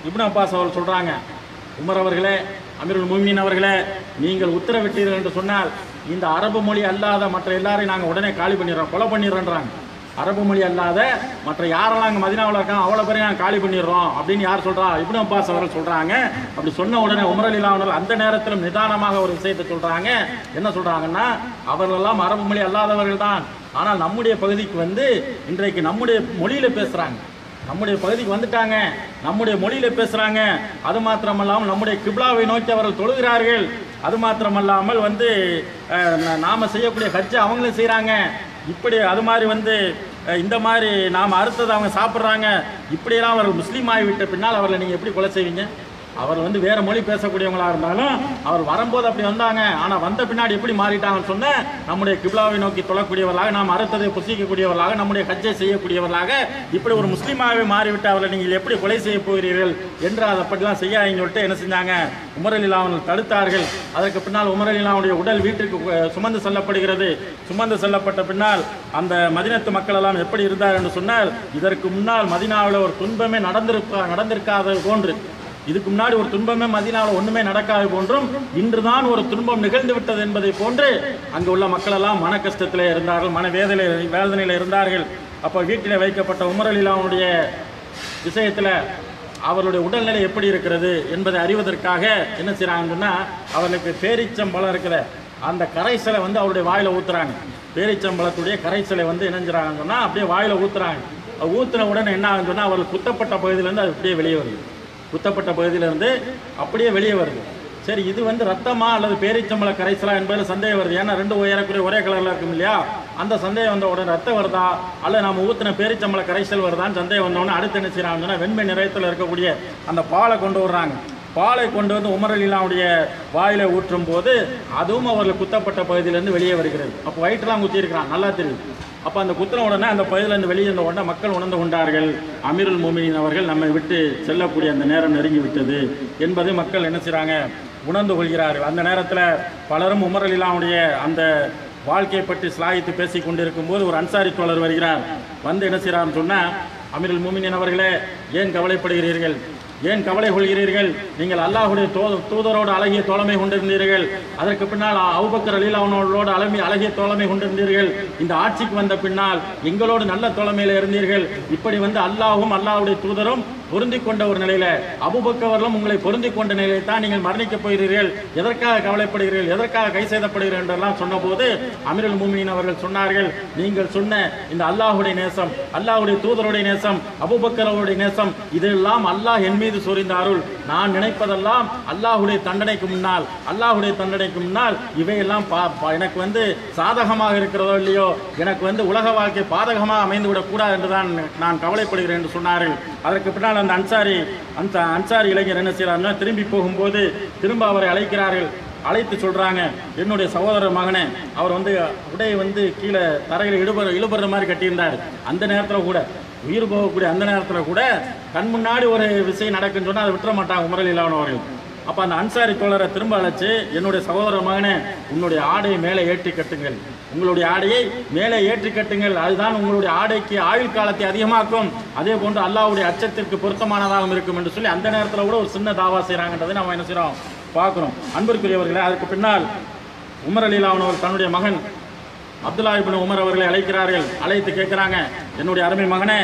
இப்னு அப்பாஸ் அவர்கள் சொல்றாங்க உமர் அவர்களே அமீருல் முமினின் அவர்களே நீங்கள் உத்தரவிட்டீர்கள் என்று சொன்னால் இந்த அரபு மொழி அல்லாத மற்ற எல்லாரையும் நாங்கள் உடனே காலி பண்ணிடுறோம் கொலை பண்ணிடுறோன்றாங்க அரபு மொழி அல்லாத மற்ற யாரெல்லாம் அங்கே மதினாவில் இருக்காங்க அவ்வளோ பேரையும் நாங்கள் காலி பண்ணிடுறோம் அப்படின்னு யார் சொல்றா இப்னு அப்பாஸ் அவர்கள் சொல்றாங்க அப்படி சொன்ன உடனே உமர் அலி அவர்கள் அந்த நேரத்திலும் நிதானமாக ஒரு விஷயத்தை சொல்றாங்க என்ன சொல்றாங்கன்னா அவர்களெல்லாம் அரபு மொழி அல்லாதவர்கள் தான் ஆனால் நம்முடைய பகுதிக்கு வந்து இன்றைக்கு நம்முடைய மொழியில பேசுறாங்க நம்முடைய பகுதிக்கு வந்துட்டாங்க நம்முடைய மொழியில பேசுறாங்க அது மாத்திரமல்லாமல் நம்முடைய கிப்லாவை நோக்கி அவர்கள் தொழுகிறார்கள் அது மாத்திரமல்லாமல் வந்து அஹ், ந- நாம செய்யக்கூடிய ஹஜ்ஜை அவங்களும் செய்றாங்க இப்படி அது மாதிரி வந்து அஹ், இந்த மாதிரி நாம் அறுத்ததை அவங்க சாப்பிட்றாங்க இப்படியெல்லாம் அவர்கள் முஸ்லீம் ஆகிவிட்ட பின்னால் அவர்களை நீங்கள் எப்படி கொலை செய்வீங்க அவர் வந்து வேற மொழி பேசக்கூடியவங்களா இருந்தாலும் அவர் வரும்போது அப்படி வந்தாங்க ஆனா வந்த பின்னாடி எப்படி மாறிட்டாங்கன்னு சொன்ன நம்முடைய கிப்லாவை நோக்கி தொழக்கூடியவர்களாக நாம் அறுத்ததை புசிக்கக்கூடியவர்களாக நம்முடைய கஜ்ஜை செய்யக்கூடியவர்களாக இப்படி ஒரு முஸ்லீமாகவே மாறிவிட்டு அவர்களை நீங்கள் எப்படி கொலை செய்ய போகிறீர்கள் என்று அதை பற்றிலாம் செய்யாதீங்கன்னு சொல்லிட்டு என்ன செஞ்சாங்க உமரலிலா அவர்கள் தடுத்தார்கள் அதற்கு பின்னால் உமரலிலாவுடைய உடல் வீட்டிற்கு அஹ், சுமந்து செல்லப்படுகிறது சுமந்து செல்லப்பட்ட பின்னால் அந்த மதினத்து மக்கள் எல்லாம் எப்படி இருந்தார் என்று சொன்னால் இதற்கு முன்னால் மதினாவில் ஒரு துன்பமே நடந்திருக்கா நடந்திருக்காத போன்று இதுக்கு முன்னாடி ஒரு துன்பமே மதினாவில் ஒண்ணுமே நடக்காது போன்றும் இன்றுதான் ஒரு துன்பம் நிகழ்ந்து விட்டது என்பதை போன்று அங்கு உள்ள மக்கள் எல்லாம் மன கஷ்டத்திலே இருந்தார்கள் மன வேதனை வேதனையில் இருந்தார்கள் அப்போ வீட்டிலே வைக்கப்பட்ட உமரலிலாவுடைய விஷயத்துல அவருடைய உடல்நிலை எப்படி இருக்கிறது என்பதை அறிவதற்காக என்ன செய்றாங்கன்னா அவர்களுக்கு பேரிச்சம்பழம் இருக்கிற அந்த கரைசலை வந்து அவருடைய வாயில ஊத்துறாங்க பேரிச்சம்பழத்துடைய கரைசலை வந்து என்ன செய்றாங்கன்னா அப்படியே வாயில ஊத்துறாங்க அது ஊத்துன உடனே என்ன ஆகுதுன்னு சொன்னா அவர்கள் குத்தப்பட்ட பகுதியிலேருந்து அது அப்படியே வெளியே வருது குத்தப்பட்ட பகுதியிலிருந்து அப்படியே வெளியே வருது சரி இது வந்து ரத்தமா அல்லது பேரிச்சம்பள கரைசலா என்பதில் சந்தேகம் வருது ஏன்னா ரெண்டு உயரக்குரிய ஒரே கலர்ல இருக்கும் இல்லையா அந்த சந்தேகம் வந்த உடனே ரத்தம் வருதா அல்ல நம்ம ஊத்தின பேரிச்சம்பள கரைசல் வருதான்னு சந்தேகம் வந்த உடனே அடுத்து என்ன செய்யறாங்கன்னா வெண்மை நிறையத்தில் இருக்கக்கூடிய அந்த பாலை கொண்டு வர்றாங்க பாலை கொண்டு வந்து உமரலிலாவுடைய வாயில ஊற்றும் போது அதுவும் அவர்கள் குத்தப்பட்ட பகுதியிலிருந்து வெளியே வருகிறது அப்போ வயிற்றுலாம் குத்தி இருக்கிறான் நல்லா தெரியும் அப்போ அந்த குத்துன உடனே அந்த பகுதியிலிருந்து வெளியே இருந்த உடனே மக்கள் உணர்ந்து கொண்டார்கள் அமீருல் மோமினின் அவர்கள் நம்மை விட்டு செல்லக்கூடிய அந்த நேரம் நெருங்கி விட்டது என்பதை மக்கள் என்ன செய்றாங்க உணர்ந்து கொள்கிறார்கள் அந்த நேரத்தில் பலரும் உமரலிலாவுடைய அந்த வாழ்க்கையை பற்றி சிலாகித்து பேசிக் கொண்டிருக்கும் போது ஒரு அன்சாரி தோழர் வருகிறார் வந்து என்ன செய்கிறார்னு சொன்னால் அமீருல் மோமினின் அவர்களே ஏன் கவலைப்படுகிறீர்கள் ஏன் கவலை கொள்கிறீர்கள் நீங்கள் அல்லாஹுடைய தோ தூதரோடு அழகிய தோழமை கொண்டிருந்தீர்கள் அதற்கு பின்னால் அவுபக்கர் அலீலாவனோடு அழகி அழகிய தோழமை கொண்டிருந்தீர்கள் இந்த ஆட்சிக்கு வந்த பின்னால் எங்களோடு நல்ல தோழமையில் இருந்தீர்கள் இப்படி வந்து அல்லாஹும் அல்லாஹ்வுடைய தூதரும் பொருந்தி கொண்ட ஒரு நிலையில அபுபக்கவர்களும் உங்களை பொருந்தி கொண்ட நிலையில தான் நீங்கள் மரணிக்கப் போகிறீர்கள் எதற்காக கவலைப்படுகிறீர்கள் எதற்காக கை செய்தப்படுகிறீர்கள் என்றெல்லாம் சொன்னபோது அமீருல் மூமின் அவர்கள் சொன்னார்கள் நீங்கள் சொன்ன இந்த அல்லாஹுடைய நேசம் அல்லாஹுடைய தூதருடைய நேசம் அபுபக்கர் அவருடைய நேசம் இதெல்லாம் அல்லாஹ் என் மீது சொரிந்த அருள் நான் நினைப்பதெல்லாம் அல்லாஹுடைய தண்டனைக்கு முன்னால் அல்லாஹுடைய தண்டனைக்கு முன்னால் இவையெல்லாம் பா- பா- எனக்கு வந்து சாதகமாக இருக்கிறதோ இல்லையோ எனக்கு வந்து உலக வாழ்க்கை பாதகமாக அமைந்து விடக்கூடாது என்றுதான் நான் கவலைப்படுகிறேன் என்று சொன்னார்கள் அதற்கு பின்னால் அந்த அன்சாரி அந்த அன்சாரி இளைஞர் என்ன செய்யறாருன்னா திரும்பி போகும்போது திரும்ப அவரை அழைக்கிறார்கள் அழைத்து சொல்றாங்க என்னுடைய சகோதர மகனே அவர் வந்து உடையை வந்து கீழே தரையில் இடுபற இழுபடுற மாதிரி கட்டியிருந்தார் அந்த நேரத்தில் கூட உயிர் போகக்கூடிய அந்த நேரத்தில் கூட கண் முன்னாடி ஒரு விஷயம் நடக்குன்னு சொன்னால் அதை விட்டுற மாட்டாங்க உமரல் இல்லாதவர்கள் அப்போ அந்த அன்சாரி தோழரை திரும்ப அழைச்சு என்னுடைய சகோதர மகனே உன்னுடைய ஆடையை மேலே ஏற்றி கட்டுங்கள் உங்களுடைய ஆடையை மேலே ஏற்றி கட்டுங்கள் அதுதான் உங்களுடைய ஆடைக்கு ஆயுள் காலத்தை அதிகமாக்கும் அதே போன்று அல்லாஹ்வுடைய அச்சத்திற்கு பொருத்தமானதாகவும் இருக்கும் என்று சொல்லி அந்த நேரத்தில் கூட ஒரு சின்ன தாவா செய்கிறாங்கன்றதை நம்ம என்ன செய்கிறோம் பார்க்குறோம் அன்பிற்குரியவர்களே அதற்கு பின்னால் உமர் அலிலாவன் அவர் தன்னுடைய மகன் அப்துல்லா இப்னு உமர் அவர்களை அழைக்கிறார்கள் அழைத்து கேட்குறாங்க என்னுடைய அருமை மகனே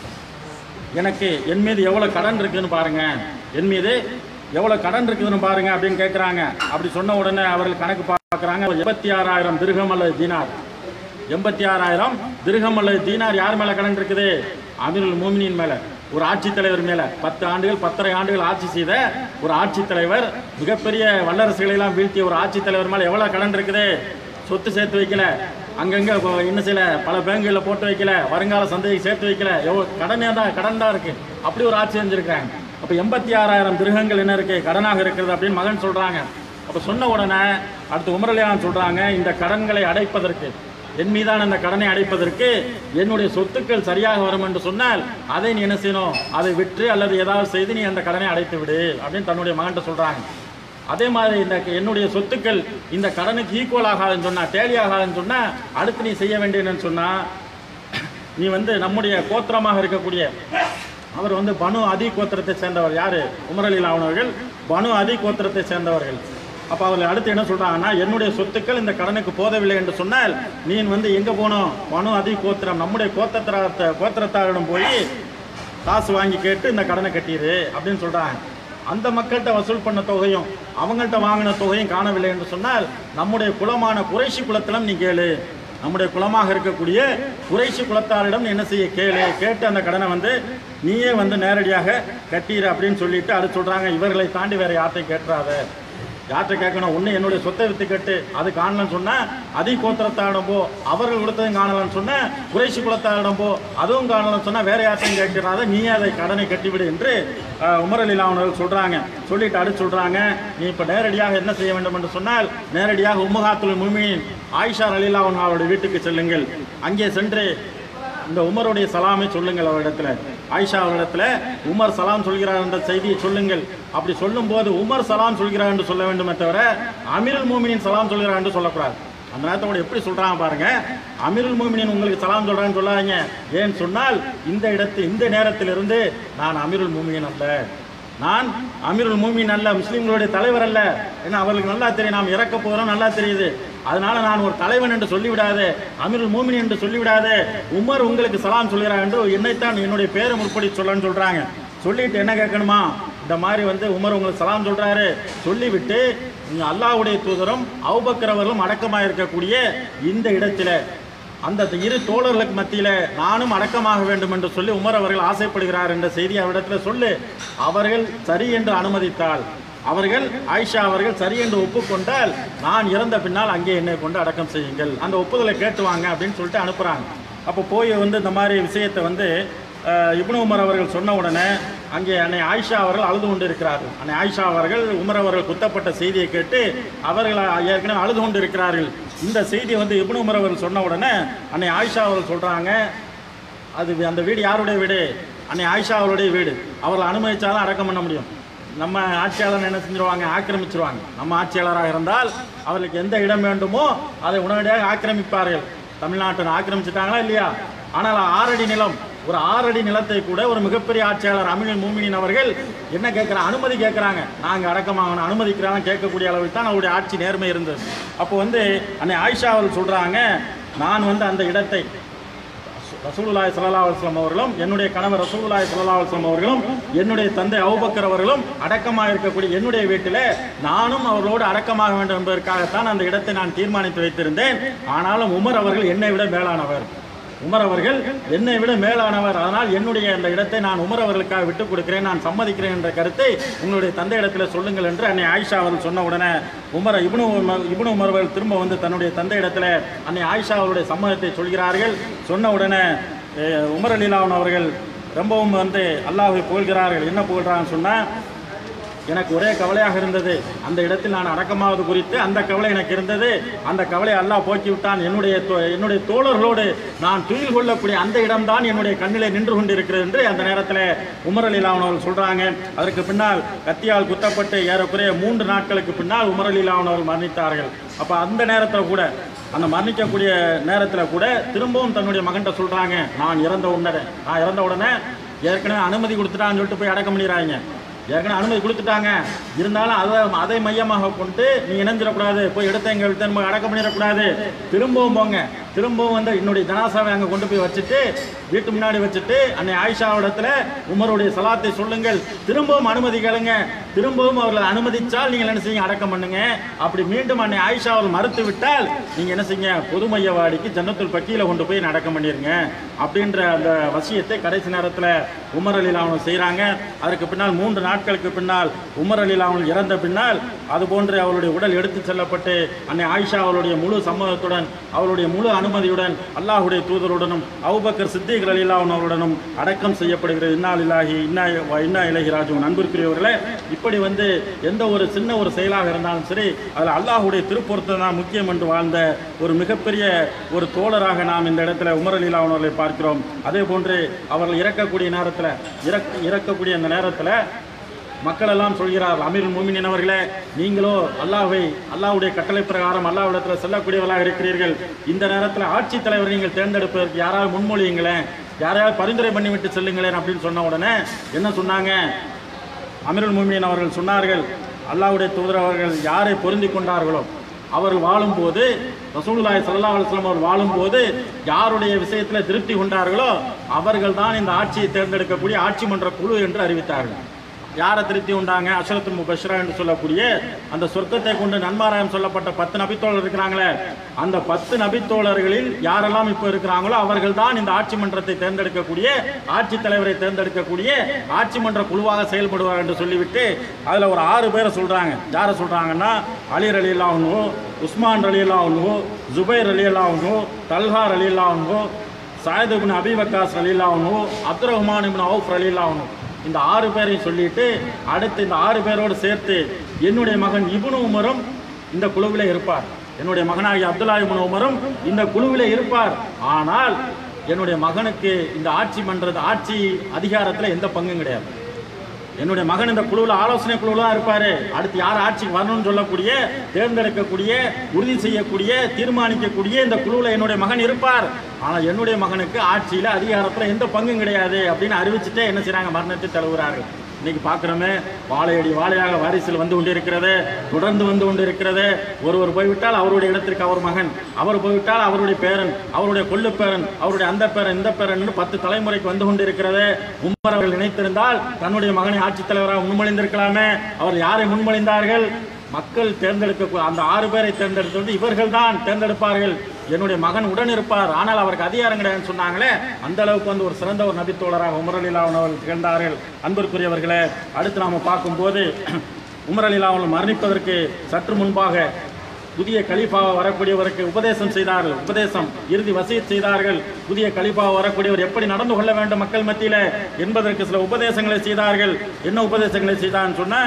எனக்கு என் மீது எவ்வளோ கடன் இருக்குதுன்னு பாருங்க என் மீது எவ்வளோ கடன் இருக்குதுன்னு பாருங்க அப்படின்னு கேட்குறாங்க அப்படி சொன்ன உடனே அவர்கள் கணக்கு பார்க்குறாங்க எண்பத்தி ஆறாயிரம் திருகம் அல்லது தீனார் எண்பத்தி ஆறாயிரம் திருகம் அல்லது தீனார் யார் மேலே கடன் இருக்குது அமீருல் மோமினின் மேலே ஒரு ஆட்சித்தலைவர் மேலே பத்து ஆண்டுகள் பத்தரை ஆண்டுகள் ஆட்சி செய்த ஒரு ஆட்சித்தலைவர் மிகப்பெரிய வல்லரசுகளை எல்லாம் வீழ்த்திய ஒரு ஆட்சித்தலைவர் மேலே எவ்வளோ கடன் இருக்குது சொத்து சேர்த்து வைக்கல அங்கங்க இப்போ என்ன செய்யல பல பேங்குகளில் போட்டு வைக்கல வருங்கால சந்தைக்கு சேர்த்து வைக்கல எவ்வளோ கடனே தான் கடன் தான் இருக்கு அப்படி ஒரு ஆட்சி செஞ்சிருக்காங்க அப்போ எண்பத்தி ஆறாயிரம் திருகங்கள் என்ன இருக்கு கடனாக இருக்கிறது அப்படின்னு மகன் சொல்றாங்க அப்போ சொன்ன உடனே அடுத்து உமரலியான் சொல்றாங்க இந்த கடன்களை அடைப்பதற்கு என் மீதான அந்த கடனை அடைப்பதற்கு என்னுடைய சொத்துக்கள் சரியாக வரும் என்று சொன்னால் அதை நீ என்ன செய்யணும் அதை விற்று அல்லது ஏதாவது செய்து நீ அந்த கடனை அடைத்து விடு அப்படின்னு தன்னுடைய மகன்கிட்ட சொல்றாங்க அதே மாதிரி இந்த என்னுடைய சொத்துக்கள் இந்த கடனுக்கு ஈக்குவல் ஆகாதுன்னு சொன்னா டேலி ஆகாதுன்னு சொன்னா அடுத்து நீ செய்ய வேண்டியதுன்னு சொன்னா நீ வந்து நம்முடைய கோத்திரமாக இருக்கக்கூடிய அவர் வந்து பனு அதி கோத்திரத்தை சேர்ந்தவர் யாரு உமர் அலி அவர்கள் பனு அதி கோத்திரத்தை சேர்ந்தவர்கள் அப்ப அவர்கள் அடுத்து என்ன சொல்றாங்கன்னா என்னுடைய சொத்துக்கள் இந்த கடனுக்கு போதவில்லை என்று சொன்னால் நீ வந்து எங்க போனோம் பனு அதி கோத்திரம் நம்முடைய கோத்திரத்த கோத்திரத்தாரிடம் போய் காசு வாங்கி கேட்டு இந்த கடனை கட்டிடு அப்படின்னு சொல்றாங்க அந்த மக்கள்கிட்ட வசூல் பண்ண தொகையும் அவங்கள்ட்ட வாங்கின தொகையும் காணவில்லை என்று சொன்னால் நம்முடைய குலமான குறைஷி குலத்திலும் நீ கேளு நம்முடைய குலமாக இருக்கக்கூடிய குறைஷி குலத்தாரிடம் நீ என்ன செய்ய கேளு கேட்டு அந்த கடனை வந்து நீயே வந்து நேரடியாக கட்டிடு அப்படின்னு சொல்லிட்டு அது சொல்றாங்க இவர்களை தாண்டி வேற யார்ட்டையும் கேட்டுறாத யார்கிட்ட கேட்கணும் ஒன்று என்னுடைய சொத்தை வித்து கட்டு அது காணலன்னு சொன்னா அதி கோத்திரத்தாரிடம் போ அவர்கள் கொடுத்ததும் காணலன்னு சொன்னா குறைசி குலத்தாரிடம் போ அதுவும் காணலன்னு சொன்னா வேற யார்ட்டையும் கேட்கிறாத நீ அதை கடனை கட்டிவிடு என்று அஹ், உமர் அலி அவர்கள் சொல்றாங்க சொல்லிட்டு அடுத்து சொல்றாங்க நீ இப்ப நேரடியாக என்ன செய்ய வேண்டும் என்று சொன்னால் நேரடியாக உம்மகாத்துல் முமின் ஆயிஷா அலிலா அவருடைய வீட்டுக்கு செல்லுங்கள் அங்கே சென்று இந்த உமருடைய சலாமை சொல்லுங்கள் அவரிடத்துல ஆயிஷா அவரிடத்துல உமர் சலாம் சொல்கிறார் என்ற செய்தியை சொல்லுங்கள் அப்படி சொல்லும்போது உமர் சலாம் சொல்கிறார் என்று சொல்ல வேண்டுமே தவிர அமீருல் மூமினின் சலாம் சொல்கிறார் என்று சொல்லக்கூடாது அந்த நேரத்தோட எப்படி சொல்றாங்க பாருங்க அமீருல் மூமினின் உங்களுக்கு சலாம் சொல்றான்னு சொல்லாதீங்க ஏன்னு சொன்னால் இந்த இடத்து இந்த நேரத்திலிருந்து நான் அமீருல் மூமினின் அல்ல நான் அமீருல் மூமின் அல்ல முஸ்லிம்களுடைய தலைவர் அல்ல ஏன்னா அவர்களுக்கு நல்லா தெரியும் நாம் இறக்க போகிறோம் நல்லா தெரியுது அதனால நான் ஒரு தலைவன் என்று சொல்லிவிடாதே அமீருல் மூமின் என்று சொல்லிவிடாதே உமர் உங்களுக்கு சலாம் சொல்கிறார் என்று என்னைத்தான் என்னுடைய பேரை முற்படி சொல்லன்னு சொல்றாங்க சொல்லிட்டு என்ன கேட்கணுமா இந்த மாதிரி வந்து உமர் உங்களுக்கு சலாம் சொல்றாரு சொல்லிவிட்டு நீங்க அல்லாஹ்வுடைய தூதரும் அவுபக்கர் அவர்களும் அடக்கமாக இருக்கக்கூடிய இந்த இடத்துல அந்த இரு தோழர்களுக்கு மத்தியில நானும் அடக்கமாக வேண்டும் என்று சொல்லி உமர் அவர்கள் ஆசைப்படுகிறார் என்ற செய்தி அவரிடத்தில் சொல்லு அவர்கள் சரி என்று அனுமதித்தால் அவர்கள் ஆயிஷா அவர்கள் சரி என்று ஒப்புக்கொண்டால் நான் இறந்த பின்னால் அங்கே என்னை கொண்டு அடக்கம் செய்யுங்கள் அந்த ஒப்புதலை கேட்டு வாங்க அப்படின்னு சொல்லிட்டு அனுப்புறாங்க அப்போ போய் வந்து இந்த மாதிரி விஷயத்தை வந்து அஹ், இப்னு உமர் அவர்கள் சொன்ன உடனே அங்கே அன்னை ஆயிஷா அவர்கள் அழுது கொண்டு இருக்கிறார்கள் அன்னை ஆயிஷா அவர்கள் உமர் அவர்கள் குத்தப்பட்ட செய்தியை கேட்டு அவர்கள் ஏற்கனவே அழுது கொண்டு இருக்கிறார்கள் இந்த செய்தி வந்து இப்னு உமர் அவர்கள் சொன்ன உடனே அன்னை ஆயிஷா அவர்கள் சொல்றாங்க அது வி- அந்த வீடு யாருடைய வீடு அன்னை ஆயிஷா அவருடைய வீடு அவர்கள் அனுமதிச்சாலும் அடக்கம் பண்ண முடியும் நம்ம ஆட்சியாளர் என்ன செஞ்சிருவாங்க ஆக்கிரமிச்சிருவாங்க நம்ம ஆட்சியாளராக இருந்தால் அவர்களுக்கு எந்த இடம் வேண்டுமோ அதை உடனடியாக ஆக்கிரமிப்பார்கள் தமிழ்நாட்டை ஆக்கிரமிச்சிட்டாங்களா இல்லையா ஆனால் ஆறடி நிலம் ஒரு ஆறடி நிலத்தை கூட ஒரு மிகப்பெரிய ஆட்சியாளர் அமீன் மூமினின் அவர்கள் என்ன கேட்குறாங்க அனுமதி கேட்குறாங்க நாங்கள் அடக்கமாகணும் அனுமதிக்கிறாங்க கேட்கக்கூடிய அளவுக்கு தான் அவருடைய ஆட்சி நேர்மை இருந்தது அப்போ வந்து அன்னை ஆயிஷா அவர்கள் சொல்கிறாங்க நான் வந்து அந்த இடத்தை ரசூலுல்லாஹி ஸல்லல்லாஹு அலைஹி வஸல்லம் அவர்களும் என்னுடைய கணவர் ரசூலுல்லாஹி ஸல்லல்லாஹு அலைஹி வஸல்லம் அவர்களும் என்னுடைய தந்தை அபூபக்கர் அவர்களும் அடக்கமாக இருக்கக்கூடிய என்னுடைய வீட்டிலே நானும் அவர்களோடு அடக்கமாக வேண்டும் என்பதற்காகத்தான் அந்த இடத்தை நான் தீர்மானித்து வைத்திருந்தேன் ஆனாலும் உமர் அவர்கள் என்னை விட மேலானவர் உமர் அவர்கள் என்னை விட மேலானவர் அதனால் என்னுடைய அந்த இடத்தை நான் உமர் அவர்களுக்காக விட்டுக் கொடுக்கிறேன் நான் சம்மதிக்கிறேன் என்ற கருத்தை உங்களுடைய தந்தை இடத்துல சொல்லுங்கள் என்று அன்னை ஆயிஷா அவர்கள் சொன்ன உடனே Umar ibn Umar ibn Umar அவர்கள் திரும்ப வந்து தன்னுடைய தந்தை இடத்துல அன்னை ஆயிஷா அவருடைய சம்மதத்தை சொல்கிறார்கள் சொன்ன உடனே அஹ், உமர் அலிலாவன் அவர்கள் ரொம்பவும் வந்து அல்லாஹ்வை புகழ்கிறார்கள் என்ன புகழ்றாங்கன்னு சொன்னா எனக்கு ஒரே கவலையாக இருந்தது அந்த இடத்தில் நான் அடக்கமாவது குறித்து அந்த கவலை எனக்கு இருந்தது அந்த கவலை அல்லாஹ் போக்கி விட்டான் என்னுடைய தோ- என்னுடைய தோழர்களோடு நான் துயில் கொள்ளக்கூடிய அந்த இடம்தான் என்னுடைய கண்ணிலே நின்று கொண்டிருக்கிறது என்று அந்த நேரத்தில் உமர் அலிலாவன் அவர்கள் சொல்றாங்க அதற்கு பின்னால் கத்தியால் குத்தப்பட்டு ஏறக்குறைய மூன்று நாட்களுக்கு பின்னால் உமர் அலிலாவன் அவர்கள் மரணித்தார்கள் அப்ப அந்த நேரத்தில் கூட அந்த மரணிக்கக்கூடிய நேரத்தில் கூட திரும்பவும் தன்னுடைய மகன்கிட்ட சொல்றாங்க நான் இறந்த உடனே நான் இறந்த உடனே ஏற்கனவே அனுமதி கொடுத்துட்டான்னு சொல்லிட்டு போய் அடக்கம் பண்ணிடுறாங்க ஏற்கனவே அனுமதி கொடுத்துட்டாங்க இருந்தாலும் அதை அதை மையமாக கொண்டு நீ இணைஞ்சிடக்கூடாது போய் எடுத்த எங்க எடுத்த நம்ம அடக்கம் பண்ணிடக்கூடாது திரும்பவும் போங்க திரும்பவும் வந்து என்னுடைய ஜனாசாவை அங்கே கொண்டு போய் வச்சுட்டு வீட்டு முன்னாடி வச்சுட்டு அன்னை ஆயிஷாவிடத்துல உமருடைய சலாத்தை சொல்லுங்கள் திரும்பவும் அனுமதி கேளுங்க திரும்பவும் அவர்களை அனுமதிச்சால் நீங்கள் என்ன செய்யுங்க அடக்கம் பண்ணுங்க அப்படி மீண்டும் அன்னை ஆயிஷா அவர்கள் மறுத்து விட்டால் நீங்க என்ன செய்யுங்க பொது மையவாடிக்கு ஜன்னத்துல் பக்கியில கொண்டு போய் அடக்கம் பண்ணிருங்க அப்படின்ற அந்த வசியத்தை கடைசி நேரத்தில் உமர் அலிலா அவங்க செய்கிறாங்க அதற்கு பின்னால் மூன்று நாட்களுக்கு பின்னால் உமர் அலிலா அவங்க இறந்த பின்னால் அதுபோன்று அவருடைய உடல் எடுத்து செல்லப்பட்டு அன்னை ஆயிஷா அவருடைய முழு சம்மதத்துடன் அவருடைய முழு அனுமதியுடன் அல்லாஹுடைய தூதருடனும் அவுபக்கர் சித்திக் அலிலாவன் அவருடனும் அடக்கம் செய்யப்படுகிறது இன்னா இல்லாஹி இன்னா இன்னா இலகி ராஜு நண்பிற்குரியவர்களே இப்படி வந்து எந்த ஒரு சின்ன ஒரு செயலாக இருந்தாலும் சரி அதில் அல்லாஹுடைய திருப்பொருத்தம் தான் முக்கியம் என்று வாழ்ந்த ஒரு மிகப்பெரிய ஒரு தோழராக நாம் இந்த இடத்துல உமர் அலிலாவன் அவர்களை பார்க்கிறோம் அதே போன்று அவர்கள் இறக்கக்கூடிய நேரத்தில் இறக் இறக்கக்கூடிய அந்த நேரத்தில் மக்கள் எல்லாம் சொல்கிறார் அமீர் மூமினின் அவர்களே நீங்களோ அல்லாஹ்வை அல்லாஹ்வுடைய கட்டளை பிரகாரம் அல்லாஹ்விடத்தில் செல்லக்கூடியவர்களாக இருக்கிறீர்கள் இந்த நேரத்தில் ஆட்சித் தலைவர் நீங்கள் தேர்ந்தெடுப்பதற்கு யாராவது முன்மொழியுங்களேன் யாரையாவது பரிந்துரை பண்ணிவிட்டு செல்லுங்களேன் அப்படின்னு சொன்ன உடனே என்ன சொன்னாங்க அமீருல் மூமின் அவர்கள் சொன்னார்கள் அல்லாஹ்வுடைய தூதர் அவர்கள் யாரை பொருந்தி கொண்டார்களோ அவர்கள் வாழும்போது ரசூலுல்லாஹி ஸல்லல்லாஹு அலைஹி வஸல்லம் அவர் வாழும்போது யாருடைய விஷயத்தில் திருப்தி கொண்டார்களோ அவர்கள் தான் இந்த ஆட்சியை தேர்ந்தெடுக்கக்கூடிய ஆட்சி மன்ற குழு என்று அறிவித்தார்கள் யாரை திருப்தி உண்டாங்க அஷரத்து முபஷ்ரா என்று சொல்லக்கூடிய அந்த சொர்க்கத்தை கொண்டு நன்மாராயம் சொல்லப்பட்ட பத்து நபித்தோழர் இருக்கிறாங்களே அந்த பத்து நபித்தோழர்களில் யாரெல்லாம் இப்போ இருக்கிறாங்களோ அவர்கள் தான் இந்த ஆட்சி மன்றத்தை தேர்ந்தெடுக்கக்கூடிய ஆட்சி தலைவரை தேர்ந்தெடுக்கக்கூடிய ஆட்சி மன்ற குழுவாக செயல்படுவார் என்று சொல்லிவிட்டு அதில் ஒரு ஆறு பேரை சொல்றாங்க யாரை சொல்றாங்கன்னா அலி அலி அல்லாஹ்னு உஸ்மான் அலி அல்லாஹ்னு ஜுபைர் அலி அல்லாஹ்னு தல்ஹார் அலி அல்லாஹ்னு சாயத் இப்னு அபி வக்காஸ் அலி அல்லாஹ்னு அப்துல் ரஹ்மான் இப்னு அவுஃப் அலி அல்லாஹ்னு இந்த ஆறு பேரையும் சொல்லிட்டு அடுத்து இந்த ஆறு பேரோடு சேர்த்து என்னுடைய மகன் இப்னு உமரும் இந்த குழுவிலே இருப்பார் என்னுடைய மகனாகிய அப்துல்லா இப்னு உமரும் இந்த குழுவிலே இருப்பார் ஆனால் என்னுடைய மகனுக்கு இந்த ஆட்சி மன்றது ஆட்சி அதிகாரத்தில் எந்த பங்கும் கிடையாது என்னுடைய மகன் இந்த குழுவில் ஆலோசனை குழுவில் தான் இருப்பாரு அடுத்து யார் ஆட்சிக்கு வரணும்னு சொல்லக்கூடிய தேர்ந்தெடுக்கக்கூடிய உறுதி செய்யக்கூடிய தீர்மானிக்கக்கூடிய இந்த குழுவில் என்னுடைய மகன் இருப்பார் ஆனால் என்னுடைய மகனுக்கு ஆட்சியில் அதிகாரத்தில் எந்த பங்கும் கிடையாது அப்படின்னு அறிவிச்சுட்டே என்ன செய்றாங்க மரணத்தை தழுவுறார்கள் இன்னைக்கு பார்க்குறோமே வாழையடி வாழையாக வாரிசில் வந்து கொண்டிருக்கிறது தொடர்ந்து வந்து கொண்டிருக்கிறது ஒருவர் போய்விட்டால் அவருடைய இடத்திற்கு அவர் மகன் அவர் போய்விட்டால் அவருடைய பேரன் அவருடைய கொள்ளு பேரன் அவருடைய அந்த பேரன் இந்த பேரன் பத்து தலைமுறைக்கு வந்து கொண்டிருக்கிறது உமர் அவர்கள் நினைத்திருந்தால் தன்னுடைய மகனை ஆட்சித் தலைவராக முன்மொழிந்திருக்கலாமே அவர் யாரை முன்மொழிந்தார்கள் மக்கள் தேர்ந்தெடுக்க அந்த ஆறு பேரை தேர்ந்தெடுத்தது இவர்கள் தான் தேர்ந்தெடுப்பார்கள் என்னுடைய மகன் உடன் இருப்பார் ஆனால் அவருக்கு அதிகாரம் கிடையாதுன்னு சொன்னாங்களே அந்த அளவுக்கு வந்து ஒரு சிறந்த ஒரு நபித்தோழராக உமர் அலிலாவன் அவர்கள் திகழ்ந்தார்கள் அன்பிற்குரியவர்களே அடுத்து நாம பார்க்கும்போது உமர் அலிலாவன் மரணிப்பதற்கு சற்று முன்பாக புதிய கலிஃபாவை வரக்கூடியவருக்கு உபதேசம் செய்தார்கள் உபதேசம் இறுதி வசியத் செய்தார்கள் புதிய கலிஃபாவை வரக்கூடியவர் எப்படி நடந்து கொள்ள வேண்டும் மக்கள் மத்தியில என்பதற்கு சில உபதேசங்களை செய்தார்கள் என்ன உபதேசங்களை செய்தான்னு சொன்னா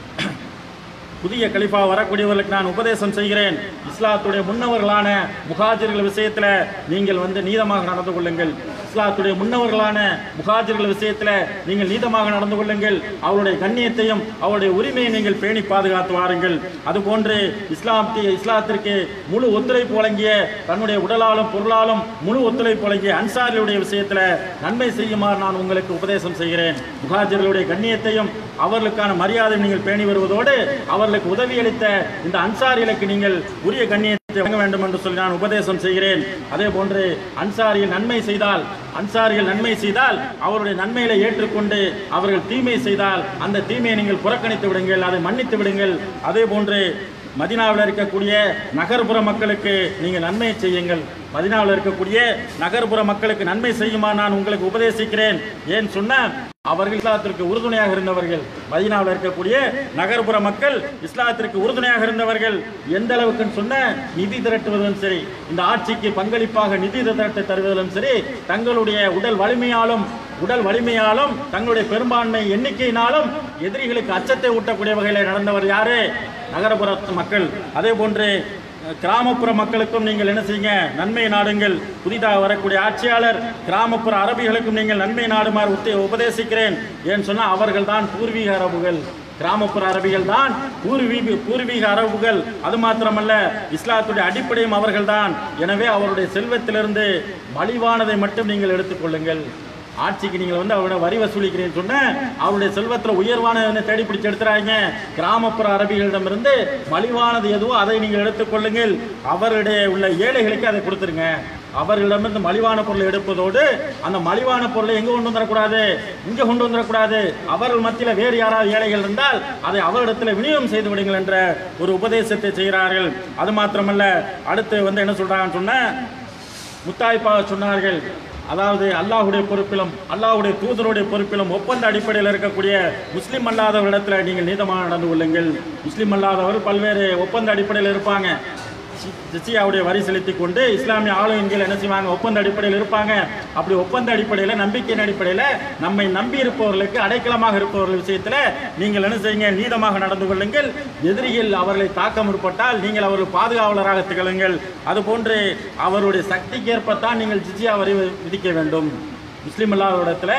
புதிய கலிஃபா வரக்கூடியவர்களுக்கு நான் உபதேசம் செய்கிறேன் இஸ்லாத்துடைய முன்னவர்களான முகாஜிர்கள் விஷயத்துல நீங்கள் வந்து நீதமாக நடந்து கொள்ளுங்கள் இஸ்லாத்துடைய முன்னவர்களான முகாஜிர்கள் விஷயத்துல நீங்கள் நீதமாக நடந்து கொள்ளுங்கள் அவருடைய கண்ணியத்தையும் அவருடைய உரிமையை நீங்கள் பேணி பாதுகாத்து வாருங்கள் அதுபோன்று இஸ்லாத்திய இஸ்லாத்திற்கு முழு ஒத்துழைப்பு வழங்கிய தன்னுடைய உடலாலும் பொருளாலும் முழு ஒத்துழைப்பு வழங்கிய அன்சாரிகளுடைய விஷயத்துல நன்மை செய்யுமாறு நான் உங்களுக்கு உபதேசம் செய்கிறேன் முகாஜர்களுடைய கண்ணியத்தையும் அவர்களுக்கான மரியாதை நீங்கள் பேணி வருவதோடு அவர்களுக்கு உதவியளித்த இந்த அன்சாரிகளுக்கு நீங்கள் உரிய கண்ணியத்தை வழங்க வேண்டும் என்று சொல்லி நான் உபதேசம் செய்கிறேன் அதே போன்று அன்சாரிகள் நன்மை செய்தால் அன்சாரிகள் நன்மை செய்தால் அவருடைய நன்மைகளை ஏற்றுக்கொண்டு அவர்கள் தீமை செய்தால் அந்த தீமையை நீங்கள் புறக்கணித்து விடுங்கள் அதை மன்னித்து விடுங்கள் அதே போன்று மதினாவில் இருக்கக்கூடிய நகர்ப்புற மக்களுக்கு நீங்கள் நன்மை செய்யுங்கள் மதினாவில் இருக்கக்கூடிய நகர்ப்புற மக்களுக்கு நன்மை செய்யுமா நான் உங்களுக்கு உபதேசிக்கிறேன் ஏன் சொன்ன அவர்கள் இஸ்லாத்திற்கு உறுதுணையாக இருந்தவர்கள் மதீனாவில் இருக்கக்கூடிய நகர்ப்புற மக்கள் இஸ்லாத்திற்கு உறுதுணையாக இருந்தவர்கள் எந்த அளவுக்குன்னு சொன்ன நிதி திரட்டுவதும் சரி இந்த ஆட்சிக்கு பங்களிப்பாக நிதி திரட்டு தருவதிலும் சரி தங்களுடைய உடல் வலிமையாலும் உடல் வலிமையாலும் தங்களுடைய பெரும்பான்மை எண்ணிக்கையினாலும் எதிரிகளுக்கு அச்சத்தை ஊட்டக்கூடிய வகையில் நடந்தவர் யாரு நகரப்புற மக்கள் அதே போன்று கிராமப்புற மக்களுக்கும் நீங்கள் என்ன செய்யுங்க நன்மை நாடுங்கள் புதிதாக வரக்கூடிய ஆட்சியாளர் கிராமப்புற அரபிகளுக்கும் நீங்கள் நன்மை நாடுமாறு உத்த உபதேசிக்கிறேன் ஏன்னு சொன்னால் அவர்கள் தான் பூர்வீக அரபுகள் கிராமப்புற அரபிகள் தான் பூர்வீக பூர்வீக அரபுகள் அது மாத்திரமல்ல இஸ்லாத்துடைய அடிப்படையும் அவர்கள்தான் எனவே அவருடைய செல்வத்திலிருந்து மலிவானதை மட்டும் நீங்கள் எடுத்துக்கொள்ளுங்கள் ஆட்சிக்கு நீங்கள் வந்து அவரோட வரி வசூலிக்கிறீங்கன்னு சொன்ன அவருடைய செல்வத்தில் உயர்வானதை தேடி பிடிச்சு எடுத்துறாங்க கிராமப்புற அரபிகளிடமிருந்து மலிவானது எதுவோ அதை நீங்கள் எடுத்துக்கொள்ளுங்கள் அவருடைய உள்ள ஏழைகளுக்கு அதை கொடுத்துருங்க அவர்களிடமிருந்து மலிவான பொருளை எடுப்பதோடு அந்த மலிவான பொருளை எங்க கொண்டு வந்துடக்கூடாது இங்க கொண்டு வந்துடக்கூடாது அவர்கள் மத்தியில் வேறு யாராவது ஏழைகள் இருந்தால் அதை அவரிடத்தில் விநியோகம் செய்து விடுங்கள் என்ற ஒரு உபதேசத்தை செய்கிறார்கள் அது மாத்திரமல்ல அடுத்து வந்து என்ன சொல்றாங்கன்னு சொன்ன முத்தாய்ப்பாக சொன்னார்கள் அதாவது அல்லாஹ்வுடைய பொறுப்பிலும் அல்லாஹ்வுடைய தூதருடைய பொறுப்பிலும் ஒப்பந்த அடிப்படையில் இருக்கக்கூடிய முஸ்லிம் அல்லாதவரிடத்தில் நீங்கள் நீதமாக நடந்து கொள்ளுங்கள் முஸ்லிம் அல்லாதவர் பல்வேறு ஒப்பந்த அடிப்படையில் இருப்பாங்க ஜி- ஜிசியாவுடைய வரி செலுத்தி கொண்டு இஸ்லாமிய ஆளுநர்கள் என்ன செய்வாங்க ஒப்பந்த அடிப்படையில் இருப்பாங்க அப்படி ஒப்பந்த அடிப்படையில் நம்பிக்கையின் அடிப்படையில் நம்மை நம்பி இருப்பவர்களுக்கு அடைக்கலமாக இருப்பவர்கள் விஷயத்தில் நீங்கள் என்ன செய்யுங்க நீதமாக நடந்து கொள்ளுங்கள் எதிரிகள் அவர்களை தாக்க முற்பட்டால் நீங்கள் அவர்கள் பாதுகாவலராக திகழுங்கள் அதுபோன்று அவருடைய சக்திக்கு ஏற்பத்தான் நீங்கள் ஜிசியா வரி விதிக்க வேண்டும் முஸ்லீம் அல்லாத இடத்துல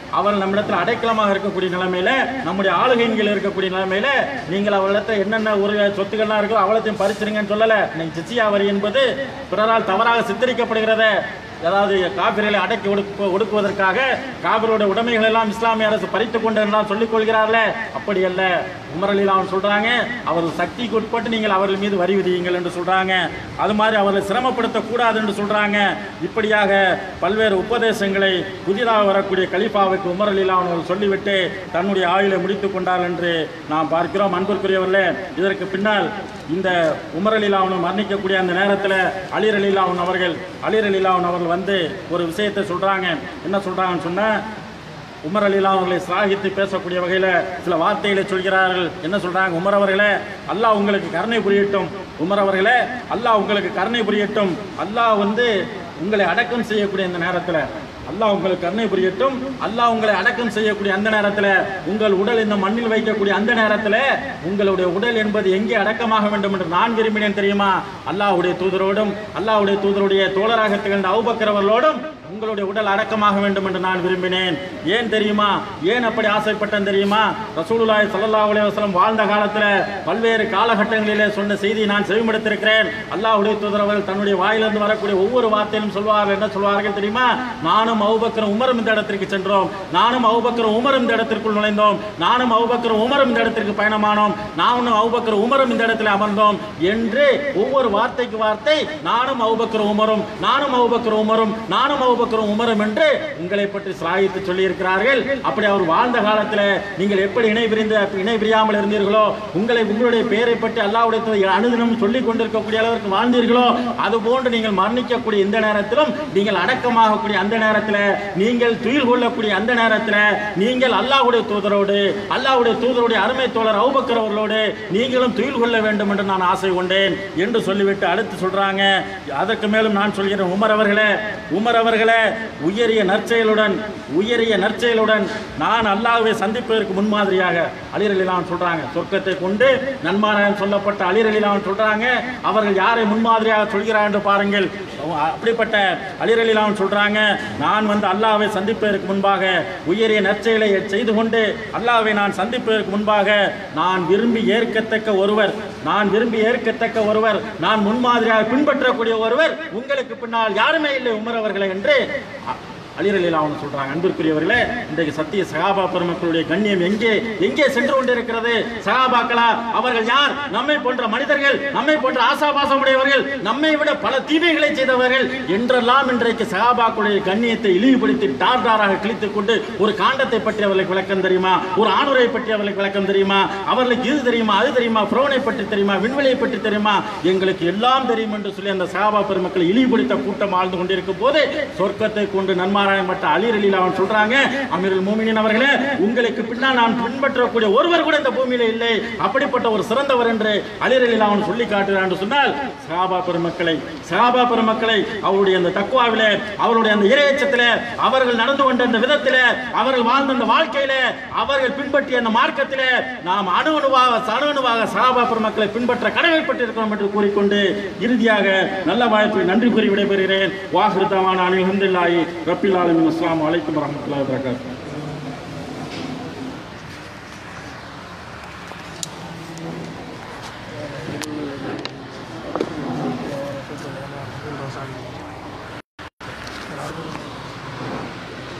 அவர் நம்மிடத்தில் அடைக்கலமாக இருக்கக்கூடிய நிலைமையில நம்முடைய ஆளுகையின் கீழ் இருக்கக்கூடிய நிலைமையில நீங்கள் அவரிடத்தில் என்னென்ன ஒரு சொத்துக்கள்லாம் இருக்கோ அவ்வளோத்தையும் பறிச்சிருங்கன்னு சொல்லல இன்னைக்கு ஜிசியா வரி என்பது பிறரால் தவறாக சித்தரிக்கப்படுகிறத அதாவது காபிர்களை அடக்கி ஒடுக்கு ஒடுக்குவதற்காக காபிரோட உடைமைகள் எல்லாம் இஸ்லாமிய அரசு பறித்து கொண்டு என்றால் சொல்லிக் கொள்கிறார்களே அப்படி அல்ல உமர் அலிலா அவன் சொல்றாங்க அவர் சக்திக்கு உட்பட்டு நீங்கள் அவர்கள் மீது வரி விதியுங்கள் என்று சொல்றாங்க அது மாதிரி அவர்களை சிரமப்படுத்தக்கூடாது என்று சொல்றாங்க இப்படியாக பல்வேறு உபதேசங்களை புதிதாக வரக்கூடிய கலிஃபாவுக்கு உமர் அலிலா அவர்கள் சொல்லிவிட்டு தன்னுடைய ஆயுளை முடித்துக் கொண்டார் என்று நாம் பார்க்கிறோம் அன்பிற்குரியவர்களே இதற்கு பின்னால் இந்த உமர் அலிலாவன் மரணிக்கக்கூடிய அந்த நேரத்தில் அலிர் அலிலாவன் அவர்கள் அலிர் அலிலாவன் அவர்கள் வந்து ஒரு விஷயத்தை சொல்றாங்க என்ன சொல்றாங்கன்னு சொன்னா உமர் அலிலா அவர்களை சிராகித்து பேசக்கூடிய வகையில் சில வார்த்தைகளை சொல்கிறார்கள் என்ன சொல்றாங்க உமர் அவர்களே அல்லாஹ் உங்களுக்கு கருணை புரியட்டும் உமர் அவர்களே அல்லாஹ் உங்களுக்கு கருணை புரியட்டும் அல்லாஹ் வந்து உங்களை அடக்கம் செய்யக்கூடிய இந்த நேரத்தில் அல்லாஹ் உங்களுக்கு கருணை புரியட்டும் அல்லாஹ் உங்களை அடக்கம் செய்யக்கூடிய அந்த நேரத்தில் உங்கள் உடல் இந்த மண்ணில் வைக்கக்கூடிய அந்த நேரத்தில் உங்களுடைய உடல் என்பது எங்கே அடக்கமாக வேண்டும் என்று நான் விரும்பினேன் தெரியுமா அல்லாஹ்வுடைய தூதரோடும் அல்லாஹ்வுடைய தூதருடைய தோழராக திகழ்ந்த அவுபக்கரவர்களோடும் உங்களுடைய உடல் அடக்கமாக வேண்டும் என்று நான் விரும்பினேன் ஏன் தெரியுமா ஏன் அப்படி ஆசைப்பட்டேன் தெரியுமா ரசூலுல்லாஹி ஸல்லல்லாஹு அலைஹி வஸல்லம் வாழ்ந்த காலத்தில் பல்வேறு காலகட்டங்களிலே சொன்ன செய்தியை நான் செவிமடுத்திருக்கிறேன் அல்லாஹ்வுடைய தூதர் அவர்கள் தன்னுடைய வாயிலிருந்து வரக்கூடிய ஒவ்வொரு வார்த்தையிலும் சொல்வார்கள் என்ன சொல்வார்கள் தெரியுமா நானும் அவுபக்கரும் உமரும் இந்த இடத்திற்கு சென்றோம் நானும் அவுபக்கரும் உமரும் இந்த இடத்திற்குள் நுழைந்தோம் நானும் அவுபக்கரும் உமரும் இந்த இடத்திற்கு பயணமானோம் நானும் அவுபக்கரும் உமரும் இந்த இடத்தில் அமர்ந்தோம் என்று ஒவ்வொரு வார்த்தைக்கு வார்த்தை நானும் அவுபக்கரும் உமரும் நானும் அவுபக்கரும் உமரும் நானும் அவுபக்கரும் உமரும் என்று உங்களை பற்றி சிலாயித்து சொல்லி இருக்கிறார்கள் அப்படி அவர் வாழ்ந்த காலத்தில் நீங்கள் எப்படி இணை பிரிந்து இணை பிரியாமல் இருந்தீர்களோ உங்களை உங்களுடைய பெயரை பற்றி அல்லாவுடைய அனுதினம் சொல்லிக் கொண்டிருக்கக்கூடிய அளவிற்கு வாழ்ந்தீர்களோ அது போன்று நீங்கள் மரணிக்கக்கூடிய இந்த நேரத்திலும் நீங்கள் அடக்கமாகக்கூடிய அந்த நேரத்தில் நீங்கள் துயில் கொள்ளக்கூடிய அந்த நேரத்தில் நீங்கள் அல்லாஹ்வுடைய தூதரோடு அல்லாஹ்வுடைய தூதருடைய அருமை தோழர் அவுபக்கர் அவர்களோடு நீங்களும் துயில் கொள்ள வேண்டும் என்று நான் ஆசை கொண்டேன் என்று சொல்லிவிட்டு அடுத்து சொல்றாங்க அதற்கு மேலும் நான் சொல்கிறேன் உமர் அவர்களே உமர் அவர்களே உயரிய நற்செயலுடன் உயரிய நற்செயலுடன் நான் அல்லாஹ்வை சந்திப்பதற்கு முன்மாதிரியாக அலிரலிலான் சொல்றாங்க சொர்க்கத்தை கொண்டு நன்மாராயன் சொல்லப்பட்ட அலிரலிலான் சொல்றாங்க அவர்கள் யாரை முன்மாதிரியாக சொல்கிறார் என்று பாருங்கள் அப்படிப்பட்ட அலிரலிலான் சொல்றாங்க நான் வந்து அல்லாஹ்வை சந்திப்பதற்கு முன்பாக உயரிய நற்செயலை செய்து கொண்டு அல்லாஹ்வை நான் சந்திப்பதற்கு முன்பாக நான் விரும்பி ஏற்கத்தக்க ஒருவர் நான் விரும்பி ஏற்கத்தக்க ஒருவர் நான் முன்மாதிரியாக பின்பற்றக்கூடிய ஒருவர் உங்களுக்கு பின்னால் யாருமே இல்லை உமர் அவர்களே என்று அ- அலிரலில் அவங்க சொல்றாங்க அன்பிற்குரியவர்களே இன்றைக்கு சத்திய சகாபா பெருமக்களுடைய கண்ணியம் எங்கே எங்கே சென்று கொண்டிருக்கிறது சகாபாக்களா அவர்கள் யார் நம்மை போன்ற மனிதர்கள் நம்மை போன்ற ஆசாபாசம் உடையவர்கள் நம்மை விட பல தீமைகளை செய்தவர்கள் என்றெல்லாம் இன்றைக்கு சகாபாக்களுடைய கண்ணியத்தை இழிவுபடுத்தி டார் டாராக கிழித்துக் கொண்டு ஒரு காண்டத்தை பற்றி அவர்களுக்கு விளக்கம் தெரியுமா ஒரு ஆணுரை பற்றி அவர்களுக்கு விளக்கம் தெரியுமா அவர்களுக்கு இது தெரியுமா அது தெரியுமா புரோனை பற்றி தெரியுமா விண்வெளியை பற்றி தெரியுமா எங்களுக்கு எல்லாம் தெரியும் என்று சொல்லி அந்த சகாபா பெருமக்களை இழிவுபடுத்த கூட்டம் ஆழ்ந்து கொண்டிருக்கும் போது சொர்க்கத்தை கொண்டு நன்மாராயம் மற்ற அலி அலில் அவன் சொல்றாங்க அமீருல் மூமினின் அவர்களே உங்களுக்கு பின்னால் நான் பின்பற்றக்கூடிய ஒருவர் கூட இந்த பூமியில இல்லை அப்படிப்பட்ட ஒரு சிறந்தவர் என்று அலி அலில் அவன் சொல்லி காட்டுகிறான் என்று சொன்னால் சகாபா பெருமக்களை சகாபா பெருமக்களை அவருடைய அந்த தக்குவாவிலே அவருடைய அந்த இரையச்சத்திலே அவர்கள் நடந்து கொண்ட அந்த விதத்திலே அவர்கள் வாழ்ந்த அந்த வாழ்க்கையிலே அவர்கள் பின்பற்றிய அந்த மார்க்கத்திலே நாம் அணு அணுவாக அணு அணுவாக சகாபா பெருமக்களை பின்பற்ற கடமைப்பட்டிருக்கிறோம் என்று கூறிக்கொண்டு இறுதியாக நல்ல வாய்ப்பு நன்றி கூறி விடைபெறுகிறேன் வாஹிருத்தமான அனில் ரப்பில் ஆலமின் அஸ்லாம் வலைக்கம் வரமத்துல்லாஹி வபரகாத்துஹு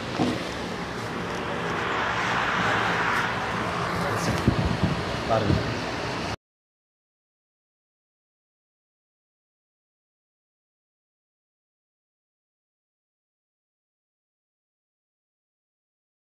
பாருங்க